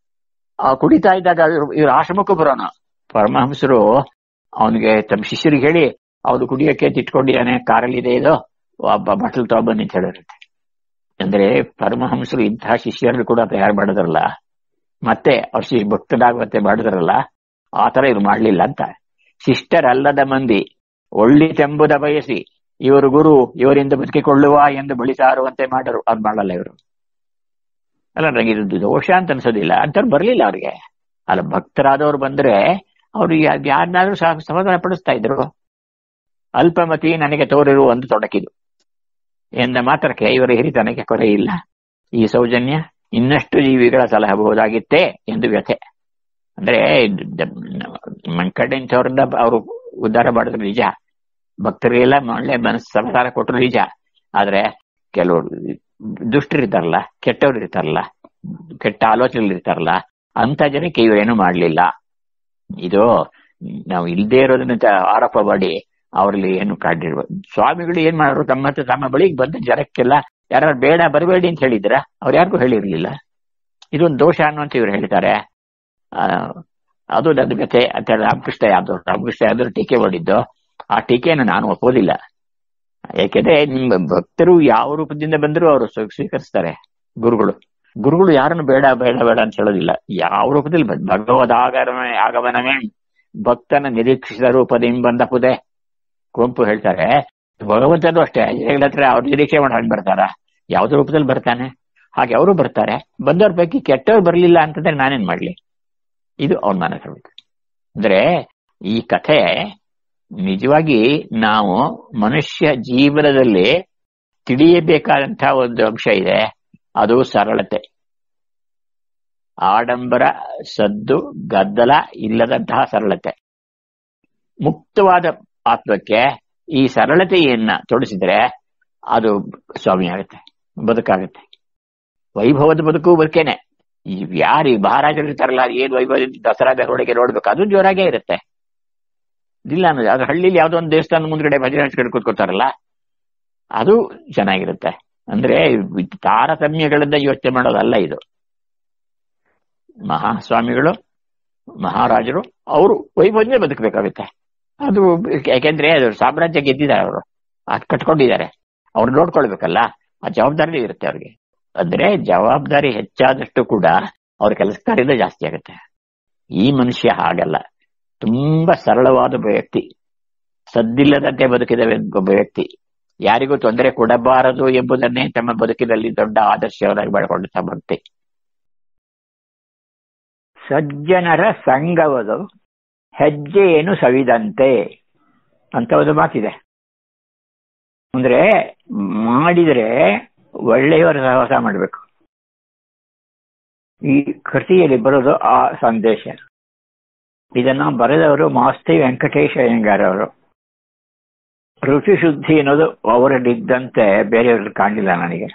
ಆ ಕುಡಿತಾ ಇದ್ದಾಗ ಇವ್ರ ಆಶ್ರಮಕ್ಕೂ ಬರೋನು ಪರಮಹಂಸರು ಅವನಿಗೆ ತಮ್ಮ ಶಿಷ್ಯರಿಗೆ ಹೇಳಿ ಅವ್ರು ಕುಡಿಯೋಕೆ ತಿಟ್ಕೊಂಡಿದ್ದಾನೆ ಕಾರಲ್ಲಿ ಇದೆ ಇದು ಒಬ್ಬ ಬಟ್ಲು ತಗೊಬನ್ನಿ ಅಂತ ಹೇಳಿರುತ್ತೆ ಅಂದ್ರೆ ಪರಮಹಂಸರು ಇಂತಹ ಶಿಷ್ಯರನ್ನು ಕೂಡ ತಯಾರು ಮಾಡಿದ್ರಲ್ಲ ಮತ್ತೆ ಅವ್ರ ಶಿ ಭಕ್ತರಾಗುವಂತೆ ಮಾಡಿದ್ರಲ್ಲ ಆ ತರ ಇವ್ರು ಮಾಡ್ಲಿಲ್ಲ ಅಂತ ಶಿಷ್ಟರಲ್ಲದ ಮಂದಿ ಒಳ್ಳಿತೆಂಬುದ ಬಯಸಿ ಇವರು ಗುರು ಇವರಿಂದ ಬದುಕಿಕೊಳ್ಳುವ ಎಂದು ಬಳಿ ಸಾರುವಂತೆ ಮಾಡರು ಅದ್ ಮಾಡಲ್ಲ ಇವರು ಅಲ್ಲ ನನಗೆ ಇದು ದೋಷ ಅಂತ ಅನ್ಸೋದಿಲ್ಲ ಅಂತವ್ರು ಬರ್ಲಿಲ್ಲ ಅವ್ರಿಗೆ ಅಲ್ಲ ಭಕ್ತರಾದವ್ರು ಬಂದ್ರೆ ಅವ್ರು ಯಾರನ್ನಾದ್ರೂ ಸಮಾಧಾನ ಪಡಿಸ್ತಾ ಇದ್ರು ಅಲ್ಪಮತಿ ನನಗೆ ತೋರಿರು ಒಂದು ತೊಡಕಿದು ಎಂದ ಮಾತ್ರಕ್ಕೆ ಇವರ ಹಿರಿತನಕ್ಕೆ ಕೊರೆ ಇಲ್ಲ ಈ ಸೌಜನ್ಯ ಇನ್ನಷ್ಟು ಜೀವಿಗಳ ಸಲಹಬಹುದಾಗಿತ್ತೇ ಎಂದು ವ್ಯಥೆ ಅಂದ್ರೆ ಮಂಕಡಿಂಥವ್ರನ್ನ ಅವರು ಉದ್ಧಾರ ಮಾಡಿದ್ರು ನಿಜ ಭಕ್ತರಿಗೆಲ್ಲ ಒಳ್ಳೆ ಮನಸ್ಸು ಸಮಾಧಾನ ಕೊಟ್ಟರು ನಿಜ ಆದ್ರೆ ಕೆಲವರು ದುಷ್ಟರಿರ್ತಾರಲ್ಲ ಕೆಟ್ಟವ್ರು ಇರ್ತಾರಲ್ಲ ಕೆಟ್ಟ ಆಲೋಚನೆಗಳು ಇರ್ತಾರಲ್ಲ ಅಂತ ಜನಕ್ಕೆ ಇವರೇನು ಮಾಡ್ಲಿಲ್ಲ ಇದು ನಾವು ಇಲ್ದೇ ಇರೋದನ್ನ ಆರೋಪ ಮಾಡಿ ಅವರಲ್ಲಿ ಏನು ಕಾಡಿರುವ ಸ್ವಾಮಿಗಳು ಏನ್ ಮಾಡಿದ್ರು ತಮ್ಮ ಹತ್ರ ತಮ್ಮ ಬಳಿಗೆ ಬಂದ ಜನಕ್ಕೆಲ್ಲ ಯಾರು ಬೇಡ ಬರಬೇಡಿ ಅಂತ ಹೇಳಿದ್ರ ಅವ್ರು ಯಾರಿಗೂ ಹೇಳಿರ್ಲಿಲ್ಲ ಇದೊಂದು ದೋಷ ಅನ್ನುವಂತ ಇವ್ರು ಹೇಳ್ತಾರೆ ಅದು ನನ್ನ ಕಥೆ ಅಂತ ರಾಮಕೃಷ್ಣ ಯಾದವ್ ರಾಮಕೃಷ್ಣ ಯಾದವ್ ಟೀಕೆ ಮಾಡಿದ್ದು ಆ ಟೀಕೆಯನ್ನು ನಾನು ಒಪ್ಪೋದಿಲ್ಲ ಯಾಕೆಂದ್ರೆ ನಿಮ್ಮ ಭಕ್ತರು ಯಾವ ರೂಪದಿಂದ ಬಂದರೂ ಅವರು ಸ್ವೀಕರಿಸ್ತಾರೆ ಗುರುಗಳು ಗುರುಗಳು ಯಾರನ್ನು ಬೇಡ ಬೇಡ ಬೇಡ ಅಂತ ಹೇಳೋದಿಲ್ಲ ಯಾವ ರೂಪದಲ್ಲಿ ಭಗವದ್ ಆಗಮನ ಆಗಮನವೇ ಭಕ್ತನ ನಿರೀಕ್ಷಿಸಿದ ರೂಪದಿಂದ ಬಂದ ಪುದೆ ಕುವೆಂಪು ಹೇಳ್ತಾರೆ ಭಗವಂತನು ಅಷ್ಟೇ ಜನಗಳ ಹತ್ರ ಅವ್ರ ನಿರೀಕ್ಷೆ ಮಾಡಿ ಹಾಗೆ ಬರ್ತಾರ ಯಾವ್ದು ರೂಪದಲ್ಲಿ ಬರ್ತಾನೆ ಹಾಗೆ ಅವರು ಬರ್ತಾರೆ ಬಂದವ್ರ ಪೈಕಿ ಕೆಟ್ಟವ್ರು ಬರ್ಲಿಲ್ಲ ಅಂತಂದ್ರೆ ನಾನೇನ್ ಮಾಡ್ಲಿ ಇದು ಅವನ ಮನಸ್ಸು ಅಂದ್ರೆ ಈ ಕಥೆ ನಿಜವಾಗಿ ನಾವು ಮನುಷ್ಯ ಜೀವನದಲ್ಲಿ ತಿಳಿಯಬೇಕಾದಂತಹ ಒಂದು ಅಂಶ ಇದೆ ಅದು ಸರಳತೆ ಆಡಂಬರ ಸದ್ದು ಗದ್ದಲ ಇಲ್ಲದಂತಹ ಸರಳತೆ ಮುಕ್ತವಾದ ಆತ್ಮಕ್ಕೆ ಈ ಸರಳತೆಯನ್ನ ತೊಡಸಿದ್ರೆ ಅದು ಸ್ವಾಮಿ ಆಗುತ್ತೆ ಬದುಕಾಗುತ್ತೆ ವೈಭವದ ಬದುಕು ಬದುಕೇನೆ ಈ ಯಾರು ಈ ಮಹಾರಾಜರು ಇರ್ತಾರಲ್ಲ ಏನ್ ವೈಭವ ದಸರಾ ಮೆರವಣಿಗೆ ನೋಡ್ಬೇಕು ಅದು ಜೋರಾಗೇ ಇರುತ್ತೆ ಇಲ್ಲ ಅನ್ನೋದು ಅದು ಹಳ್ಳಿಲಿ ಯಾವ್ದೋ ಒಂದು ದೇವಸ್ಥಾನ ಮುಂದ್ಗಡೆ ಭಜನೆ ಹಚ್ಕೊಂಡು ಕೂತ್ಕೋತಾರಲ್ಲ ಅದು ಚೆನ್ನಾಗಿರುತ್ತೆ ಅಂದ್ರೆ ತಾರತಮ್ಯಗಳಿಂದ ಯೋಚನೆ ಮಾಡೋದಲ್ಲ ಇದು ಮಹಾಸ್ವಾಮಿಗಳು ಮಹಾರಾಜರು ಅವರು ವೈಭವದಿಂದ ಬದುಕಬೇಕಾಗುತ್ತೆ ಅದು ಯಾಕೆಂದ್ರೆ ಅದು ಸಾಮ್ರಾಜ್ಯ ಗೆದ್ದಿದ್ದಾರೆ ಅವರು ಅದು ಕಟ್ಕೊಂಡಿದ್ದಾರೆ ಅವ್ರು ನೋಡ್ಕೊಳ್ಬೇಕಲ್ಲ ಆ ಜವಾಬ್ದಾರಿ ಇರುತ್ತೆ ಅವ್ರಿಗೆ ಅಂದ್ರೆ ಜವಾಬ್ದಾರಿ ಹೆಚ್ಚಾದಷ್ಟು ಕೂಡ ಅವ್ರ ಕೆಲಸ ಕಾರ್ಯದ ಜಾಸ್ತಿ ಆಗುತ್ತೆ ಈ ಮನುಷ್ಯ ಹಾಗಲ್ಲ ತುಂಬಾ ಸರಳವಾದ ಒಬ್ಬ ವ್ಯಕ್ತಿ ಸದ್ದಿಲ್ಲದಂತೆ ಬದುಕಿದ ಒಬ್ಬ ವ್ಯಕ್ತಿ ಯಾರಿಗೂ ತೊಂದರೆ ಕೊಡಬಾರದು ಎಂಬುದನ್ನೇ ತಮ್ಮ ಬದುಕಿನಲ್ಲಿ ದೊಡ್ಡ ಆದರ್ಶವನ್ನಾಗಿ ಬೆಳ್ಕೊಂಡ ಭಕ್ತಿ ಸಜ್ಜನರ ಸಂಘವದು ಹೆಜ್ಜೆಯನ್ನು ಸವಿದಂತೆ ಅಂತ ಒಂದು ಮಾತಿದೆ ಅಂದ್ರೆ ಮಾಡಿದ್ರೆ ಒಳ್ಳೆಯವರ ಸಹವಾಸ ಮಾಡಬೇಕು ಈ ಕೃತಿಯಲ್ಲಿ ಬರೋದು ಆ ಸಂದೇಶ ಇದನ್ನ ಬರೆದವರು ಮಾಸ್ತಿ ವೆಂಕಟೇಶ ಅಯ್ಯಂಗಾರ್ ಅವರು ರುಚಿ ಶುದ್ಧಿ ಅನ್ನೋದು ಅವರಲ್ಲಿದ್ದಂತೆ ಬೇರೆಯವ್ರಲ್ಲಿ ಕಾಣಲಿಲ್ಲ ನನಗೆ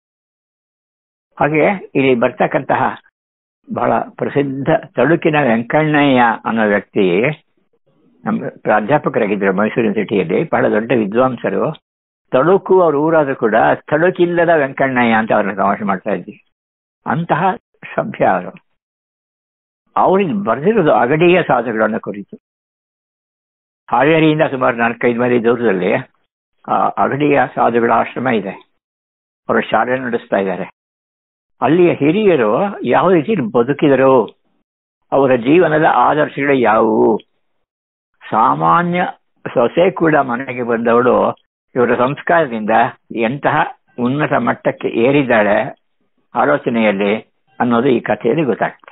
ಹಾಗೆ ಇಲ್ಲಿ ಬರ್ತಕ್ಕಂತಹ ಬಹಳ ಪ್ರಸಿದ್ಧ ತಳುಕಿನ ವೆಂಕಣ್ಣಯ್ಯ ಅನ್ನೋ ವ್ಯಕ್ತಿ ನಮ್ಮ ಪ್ರಾಧ್ಯಾಪಕರಾಗಿದ್ದರು ಮೈಸೂರು ಯೂನಿವರ್ಸಿಟಿಯಲ್ಲಿ ಬಹಳ ದೊಡ್ಡ ವಿದ್ವಾಂಸರು ತಳುಕು ಅವ್ರ ಊರಾದ್ರೂ ಕೂಡ ತಳುಕಿಲ್ಲದ ವೆಂಕಣ್ಣಯ್ಯ ಅಂತ ಅವ್ರನ್ನ ತಮಾಷೆ ಮಾಡ್ತಾ ಇದ್ವಿ ಅಂತಹ ಸಭ್ಯ ಅವರು ಅವ್ರಿಗೆ ಬರೆದಿರೋದು ಅಗಡಿಯ ಸಾಧುಗಳನ್ನ ಕುರಿತು ಹಾವೇರಿಯಿಂದ ಸುಮಾರು ನಾಲ್ಕೈದು ಮೈಲಿ ದೂರದಲ್ಲಿ ಆ ಅಗಡಿಯ ಸಾಧುಗಳ ಆಶ್ರಮ ಇದೆ ಅವರು ಶಾಲೆ ನಡೆಸ್ತಾ ಇದ್ದಾರೆ ಅಲ್ಲಿಯ ಹಿರಿಯರು ಯಾವ ರೀತಿ ಬದುಕಿದರು ಅವರ ಜೀವನದ ಆದರ್ಶಗಳು ಯಾವುವು ಸಾಮಾನ್ಯ ಸೊಸೆ ಕೂಡ ಮನೆಗೆ ಬಂದವಳು ಇವರ ಸಂಸ್ಕಾರದಿಂದ ಎಂತಹ ಉನ್ನತ ಮಟ್ಟಕ್ಕೆ ಏರಿದ್ದಾಳೆ ಆಲೋಚನೆಯಲ್ಲಿ ಅನ್ನೋದು ಈ ಕಥೆಯಲ್ಲಿ ಗೊತ್ತಾಗ್ತದೆ